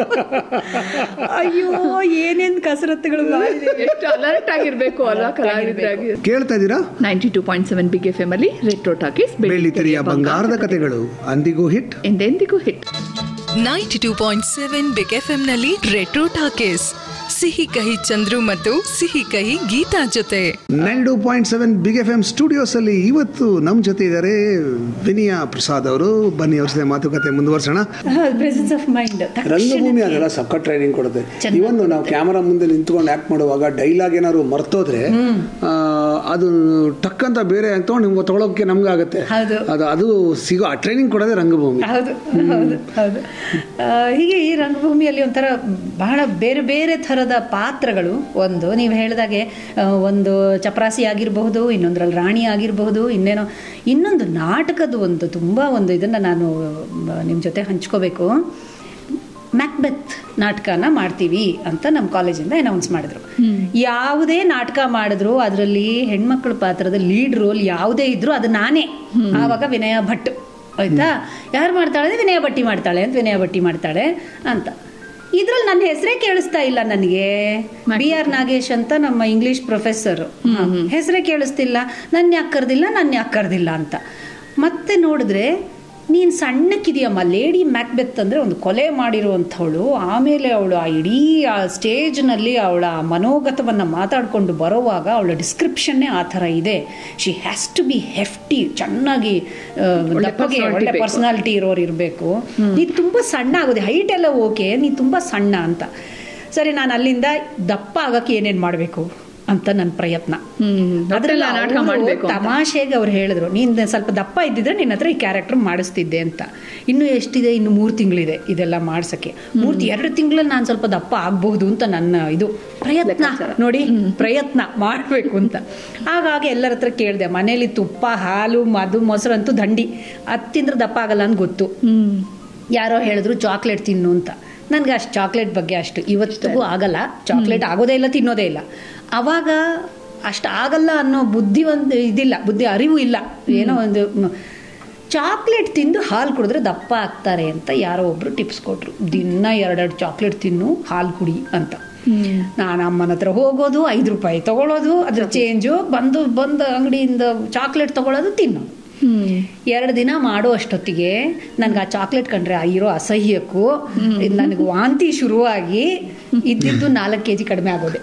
ಅಯ್ಯೋ ಏನೇನ್ ಕಸರತ್ತುಗಳು ಮಾಡಿದೆ ಎಷ್ಟು ಅಲರ್ಟ್ ಆಗಿರ್ಬೇಕು ಅಲ್ಲ ಕಲಾವಿದರಾಗಿ ಕೇಳ್ತಾ ಇದ್ದೀರಾ ninety two point seven big F M ಅಲ್ಲಿ ರೆಟ್ರೋ ಟಾಕೀಸ್ ಬೆಳ್ಳಿ ತೆರೆಯ ಬಂಗಾರದ ಕಥೆಗಳು ಅಂದಿಗೂ ಹಿಟ್ ಎಂದೆಂದಿಗೂ hit ninety two point seven big F ನಲ್ಲಿ ರೆಟ್ರೋ ಟಾಕೀಸ್ ಸಿಹಿ ಕಹಿ ಚಂದ್ರು ಮತ್ತು ಸಿಹಿ ಕಹಿ ಗೀತಾ ಜೊತೆ nine two point seven big F M studios ಅಲ್ಲಿ ಇವತ್ತು ನಮ್ಮ ಜೊತೆ ಇದ್ದಾರೆ ವಿನಯಾ ಪ್ರಸಾದ್ ಅವರು ಬನ್ನಿ ಅವ್ರ ಜೊತೆ ಮಾತುಕತೆ ಮುಂದುವರ್ಸೋಣ ಪ್ರೆಸೆನ್ಸ್ ಆಫ್ ಮೈಂಡ್ ರಂಗಭೂಮಿ ಅದೆಲ್ಲ ಸಕ್ಕ ಟ್ರೈನಿಂಗ್ ಕೊಡುತ್ತೆ ಇವನ್ ನಾವು ಕ್ಯಾಮರಾ ಮುಂದೆ ನಿಂತ್ಕೊಂಡು ಆಕ್ಟ್ ಮಾಡುವಾಗ ಡೈಲಾಗ್ ಏನಾದ್ರು ಮರ್ತೋದ್ರೆ ಆ, ಅದು ಟಕ್ ಅಂತ ಬೇರೆ ತಗೊಂಡು ನಿಮ್ಗೆ ತಗೊಳೋಕೆ ನಮ್ಗೆ ಆಗುತ್ತೆ ಹೌದು. ಅದು ಅದು ಸಿಗೋ ಆ ಟ್ರೈನಿಂಗ್ ಕೊಡೋದೇ ರಂಗಭೂಮಿ ಹೌದು ಹೌದು ಹೌದು ಆ, ಹೀಗೆ ಈ ರಂಗಭೂಮಿಯಲ್ಲಿ ಒಂಥರ ಬಹಳ ಬೇರೆ ಬೇರೆ ಥರದ ಪಾತ್ರಗಳು ಒಂದು ನೀವು ಹೇಳಿದಾಗೆ ಆ, ಒಂದು ಚಪರಾಸಿ ಆಗಿರಬಹುದು ಇನ್ನೊಂದರಲ್ಲಿ ರಾಣಿ ಆಗಿರಬಹುದು ಇನ್ನೇನೋ ಇನ್ನೊಂದು ನಾಟಕದ ಒಂದು ತುಂಬ ಒಂದು ಇದನ್ನು ನಾನು ನಿಮ್ಮ ಜೊತೆ ಹಂಚ್ಕೋಬೇಕು ಮ್ಯಾಕ್ಬೆತ್ ನಾಟಕನ ಮಾಡ್ತೀವಿ ಅಂತ ನಮ್ಮ ಕಾಲೇಜಿಂದ ಅನೌನ್ಸ್ ಮಾಡಿದ್ರು ಯಾವುದೇ ನಾಟಕ ಮಾಡಿದ್ರು ಅದರಲ್ಲಿ ಹೆಣ್ಮಕ್ಳ ಪಾತ್ರದ ಲೀಡ್ ರೋಲ್ ಯಾವುದೇ ಇದ್ರು ಅದು ನಾನೇ ಆವಾಗ ವಿನಯ ಭಟ್ ಆಯ್ತಾ ಯಾರು ಮಾಡ್ತಾಳೆ ಅಂದ್ರೆ ವಿನಯ ಭಟ್ಟಿ ಮಾಡ್ತಾಳೆ ಅಂತ ವಿನಯ ಭಟ್ಟಿ ಮಾಡ್ತಾಳೆ ಅಂತ ಇದ್ರಲ್ಲಿ ನನ್ನ ಹೆಸರೇ ಕೇಳಿಸ್ತಾ ಇಲ್ಲ ನನಗೆ ಬಿ ಆರ್ ನಾಗೇಶ್ ಅಂತ ನಮ್ಮ ಇಂಗ್ಲಿಷ್ ಪ್ರೊಫೆಸರ್ ಹೆಸರೇ ಕೇಳಿಸ್ತಿಲ್ಲ ನನ್ನ ಯಾಕೆ ಕರ್ದಿಲ್ಲ ನನ್ನ ಯಾಕೆ ಕರ್ದಿಲ್ಲ ಅಂತ ಮತ್ತೆ ನೋಡಿದ್ರೆ ನೀನು ಸಣ್ಣಕ್ಕಿದೆಯಮ್ಮ ಲೇಡಿ ಮ್ಯಾಕ್ಬೆತ್ ಅಂದರೆ ಒಂದು ಕೊಲೆ ಮಾಡಿರುವಂಥವಳು ಆಮೇಲೆ ಅವಳು ಆ ಇಡೀ ಆ ಸ್ಟೇಜ್ನಲ್ಲಿ ಅವಳ ಆ ಮನೋಗತವನ್ನು ಮಾತಾಡಿಕೊಂಡು ಬರೋವಾಗ ಅವಳ ಡಿಸ್ಕ್ರಿಪ್ಷನ್ನೇ ಆ ಥರ ಇದೆ she has to be hefty ಚೆನ್ನಾಗಿ ಆ, ದಪ್ಪಗೆ personality ಒಳ್ಳೆ ಬೇಕು. ಪರ್ಸನಾಲಿಟಿ ಇರೋರು ಇರಬೇಕು ನೀನು ತುಂಬ ಸಣ್ಣ ಆಗೋದೆ ಹೈಟ್ ಎಲ್ಲ ಓಕೆ ನೀನು ತುಂಬ ಸಣ್ಣ ಅಂತ ಸರಿ ನಾನು ಅಲ್ಲಿಂದ ದಪ್ಪ ಆಗಕ್ಕೆ ಏನೇನು ಮಾಡಬೇಕು ಅಂತ ನನ್ನ ಪ್ರಯತ್ನ ಹ್ಮ್ ಅದ್ರಲ್ಲಿ ಅದ್ರಲ್ಲಿ ನಾಟಕ ಅವ್ರು ಮಾಡ್ಬೇಕು ಅಂತ. ತಮಾಷೆಗೆ ಅವ್ರು ಹೇಳಿದ್ರು ನೀನು ಸ್ವಲ್ಪ ದಪ್ಪ ಇದ್ದಿದ್ರೆ ನಿನ್ನ ಹತ್ರ ಈ ಕ್ಯಾರೆಕ್ಟರ್ ಮಾಡಿಸ್ತಿದ್ದೆ ಅಂತ ಇನ್ನು ಎಷ್ಟಿದೆ ಇನ್ನು ಮೂರು ತಿಂಗಳಿದೆ ಇದೆಲ್ಲ ಮಾಡ್ಸಕ್ಕೆ ಮೂರ್ತಿ ಎರಡು ತಿಂಗಳಲ್ಲಿ ನಾನು ಸ್ವಲ್ಪ ದಪ್ಪ ಆಗಬಹುದು ಅಂತ ನನ್ನ ಇದು ಪ್ರಯತ್ನ ಲೆಕ್ಕಾಚಾರ. ನೋಡಿ ಪ್ರಯತ್ನ ಮಾಡಬೇಕು ಅಂತ ಹಾಗಾಗಿ ಎಲ್ಲರ ಹತ್ರ ಕೇಳಿದೆ ಮನೇಲಿ ತುಪ್ಪ ಹಾಲು ಮಧು ಮೊಸರು ಅಂತೂ ದಂಡಿ ಅದು ತಿಂದ್ರೆ ದಪ್ಪ ಆಗಲ್ಲ ಅಂತ ಗೊತ್ತು ಹ್ಮ್ ಯಾರೋ ಹೇಳಿದ್ರು ಚಾಕ್ಲೇಟ್ ತಿನ್ನು ಅಂತ ನನಗೆ ಅಷ್ಟು ಚಾಕ್ಲೇಟ್ ಬಗ್ಗೆ ಅಷ್ಟು ಇವತ್ತಿಗೂ ಆಗಲ್ಲ ಚಾಕ್ಲೇಟ್ ಆಗೋದೇ ಇಲ್ಲ ತಿನ್ನೋದೇ ಇಲ್ಲ ಅವಾಗ ಅಷ್ಟು ಆಗಲ್ಲ ಅನ್ನೋ ಬುದ್ಧಿ ಒಂದು ಇದಿಲ್ಲ ಬುದ್ಧಿ ಅರಿವು ಇಲ್ಲ ಏನೋ ಒಂದು ಮ್, ಚಾಕ್ಲೇಟ್ ತಿಂದು ಹಾಲು ಕುಡಿದ್ರೆ ದಪ್ಪ ಆಗ್ತಾರೆ ಅಂತ ಯಾರೋ ಒಬ್ರು ಟಿಪ್ಸ್ ಕೊಟ್ರು ದಿನ ಎರಡೆರಡು ಚಾಕ್ಲೇಟ್ ತಿನ್ನು ಹಾಲು ಕುಡಿ ಅಂತ ನಾನು ಅಮ್ಮನ ಹತ್ರ ಹೋಗೋದು ಐದು ರೂಪಾಯಿ ತಗೊಳ್ಳೋದು ಅದ್ರ ಚೇಂಜು ಬಂದು ಬಂದು ಅಂಗಡಿಯಿಂದ ಚಾಕ್ಲೇಟ್ ತಗೊಳ್ಳೋದು ತಿನ್ನೋದು ಹ್ಮ್ ಎರಡು ದಿನ ಮಾಡೋ ಅಷ್ಟೊತ್ತಿಗೆ ನನ್ಗೆ ಆ ಚಾಕ್ಲೇಟ್ ಕಂಡ್ರೆ ಆ ಇರೋ ಅಸಹ್ಯಕ್ಕೂ ನನಗೆ ವಾಂತಿ ಶುರುವಾಗಿ ಇದ್ದಿದ್ದು ನಾಲ್ಕು ಕೆ ಜಿ ಕಡಿಮೆ ಆಗೋದೆ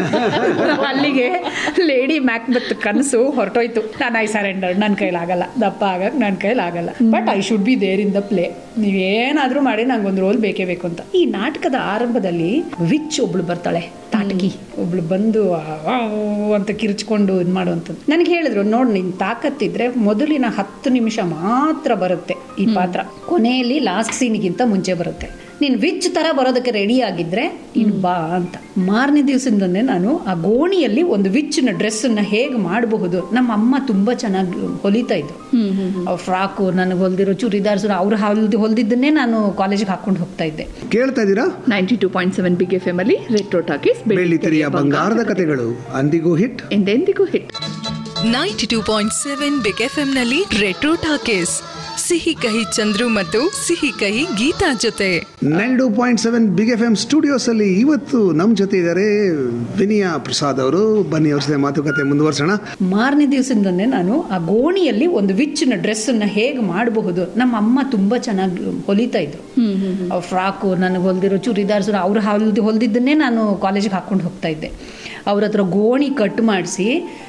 ಅಲ್ಲಿಗೆ ಲೇಡಿ ಮ್ಯಾಕ್ಬತ್ ಕನಸು ಹೊರಟೋಯ್ತು ನಾನು ಐ ಸರೆಂಡರ್ ನನ್ನ ಕೈಲಾಗಲ್ಲ ದಪ್ಪ ಆಗಕ್ಕೆ ನನ್ನ ಕೈಲಾಗಲ್ಲ but I should be there in the play ನೀವೇನಾದರೂ ಮಾಡಿ ನಂಗೊಂದು ರೋಲ್ ಬೇಕೇ ಬೇಕು ಅಂತ ಈ ನಾಟಕದ ಆರಂಭದಲ್ಲಿ ವಿಚ್ ಒಬ್ಳು ಬರ್ತಾಳೆ ತಾಟಕಿ ಒಬ್ಳು ಬಂದು ಆ ಅಂತ ಕಿರ್ಚ್ಕೊಂಡು ಇದು ಮಾಡುವಂಥದ್ದು ನನಗೆ ಹೇಳಿದ್ರು ನೋಡು ನಿನ್ ತಾಕತ್ತಿದ್ರೆ ಮೊದಲಿನ ಹತ್ತು ನಿಮಿಷ ಮಾತ್ರ ಬರುತ್ತೆ ಈ ಪಾತ್ರ ಕೊನೆಯಲ್ಲಿ ಲಾಸ್ಟ್ ಸೀನಿಗಿಂತ ಮುಂಚೆ ಬರುತ್ತೆ ನೀನು ವಿಚ್ ಥರ ಬರೋದಕ್ಕೆ ರೆಡಿ ಆಗಿದ್ರೆ ನೀನು ಬಾ ಅಂತ ಮಾರನೇ ದಿವಸದಿಂದನೇ ನಾನು ಆ ಗೋಣಿಯಲ್ಲಿ ಒಂದು ವಿಚ್ನ ಡ್ರೆಸ್ಸನ್ನು ಹೇಗೆ ಮಾಡಬಹುದು ನಮ್ಮ ಅಮ್ಮ ತುಂಬ ಚೆನ್ನಾಗಿ ಹೊಲಿತಾ ಇದ್ರು ಅವ್ರ ಫ್ರಾಕು ನನಗೆ ಹೊಲ್ದಿರೋ ಚೂರಿದಾರ್ಸ್ ಅವ್ರು ಹೊಲ್ದು ಹೊಲ್ದಿದ್ದನ್ನೇ ನಾನು ಕಾಲೇಜಿಗೆ ಹಾಕೊಂಡು ಹೋಗ್ತಾ ಇದ್ದೆ ಕೇಳ್ತಾ ಇದ್ದೀರಾ ninety two point seven big F M ಅಲ್ಲಿ ರೆಟ್ರೋ ಟಾಕೀಸ್ ಬೆಳ್ಳಿ ತೆರೆಯ ಬಂಗಾರದ ಕಥೆಗಳು ಅಂದಿಗೂ ಹಿಟ್ ಎಂದೆಂದಿಗೂ hit ninety two point seven big F ನಲ್ಲಿ ರೆಟ್ರೋ ಟಾಕೀಸ್ ಸಿಹಿ ಕಹಿ ಚಂದ್ರು ಮತ್ತು ಸಿಹಿ ಕಹಿ ಗೀತಾ ಜೊತೆ nine two point seven big F M studios ಅಲ್ಲಿ ಇವತ್ತು ನಮ್ಮ ಜೊತೆ ಇದ್ದಾರೆ ವಿನಯಾ ಪ್ರಸಾದ್ ಅವರು ಬನ್ನಿ ಅವ್ರ ಜೊತೆ ಮಾತುಕತೆ ಮುಂದುವರ್ಸೋಣ ಮಾರನೇ ದಿವಸದಿಂದನೇ ನಾನು ಆ ಗೋಣಿಯಲ್ಲಿ ಒಂದು ವಿಚ್ನ ಡ್ರೆಸ್ಸನ್ನು ಹೇಗೆ ಮಾಡಬಹುದು ನಮ್ಮ ಅಮ್ಮ ತುಂಬ ಚೆನ್ನಾಗಿ ಹೊಲಿತಾ ಇದ್ರು ಅವ್ರ ಫ್ರಾಕು ನನಗೆ ಹೊಲ್ದಿರೋ ಚೂರಿದಾರ್ಸ್ ಅವ್ರು ಹೊಲ್ದು ಹೊಲ್ದಿದ್ದನ್ನೇ ನಾನು ಕಾಲೇಜಿಗೆ ಹಾಕೊಂಡು ಹೋಗ್ತಾ ಇದ್ದೆ ಅವ್ರ ಹತ್ರ ಗೋಣಿ ಕಟ್ ಮಾಡಿಸಿ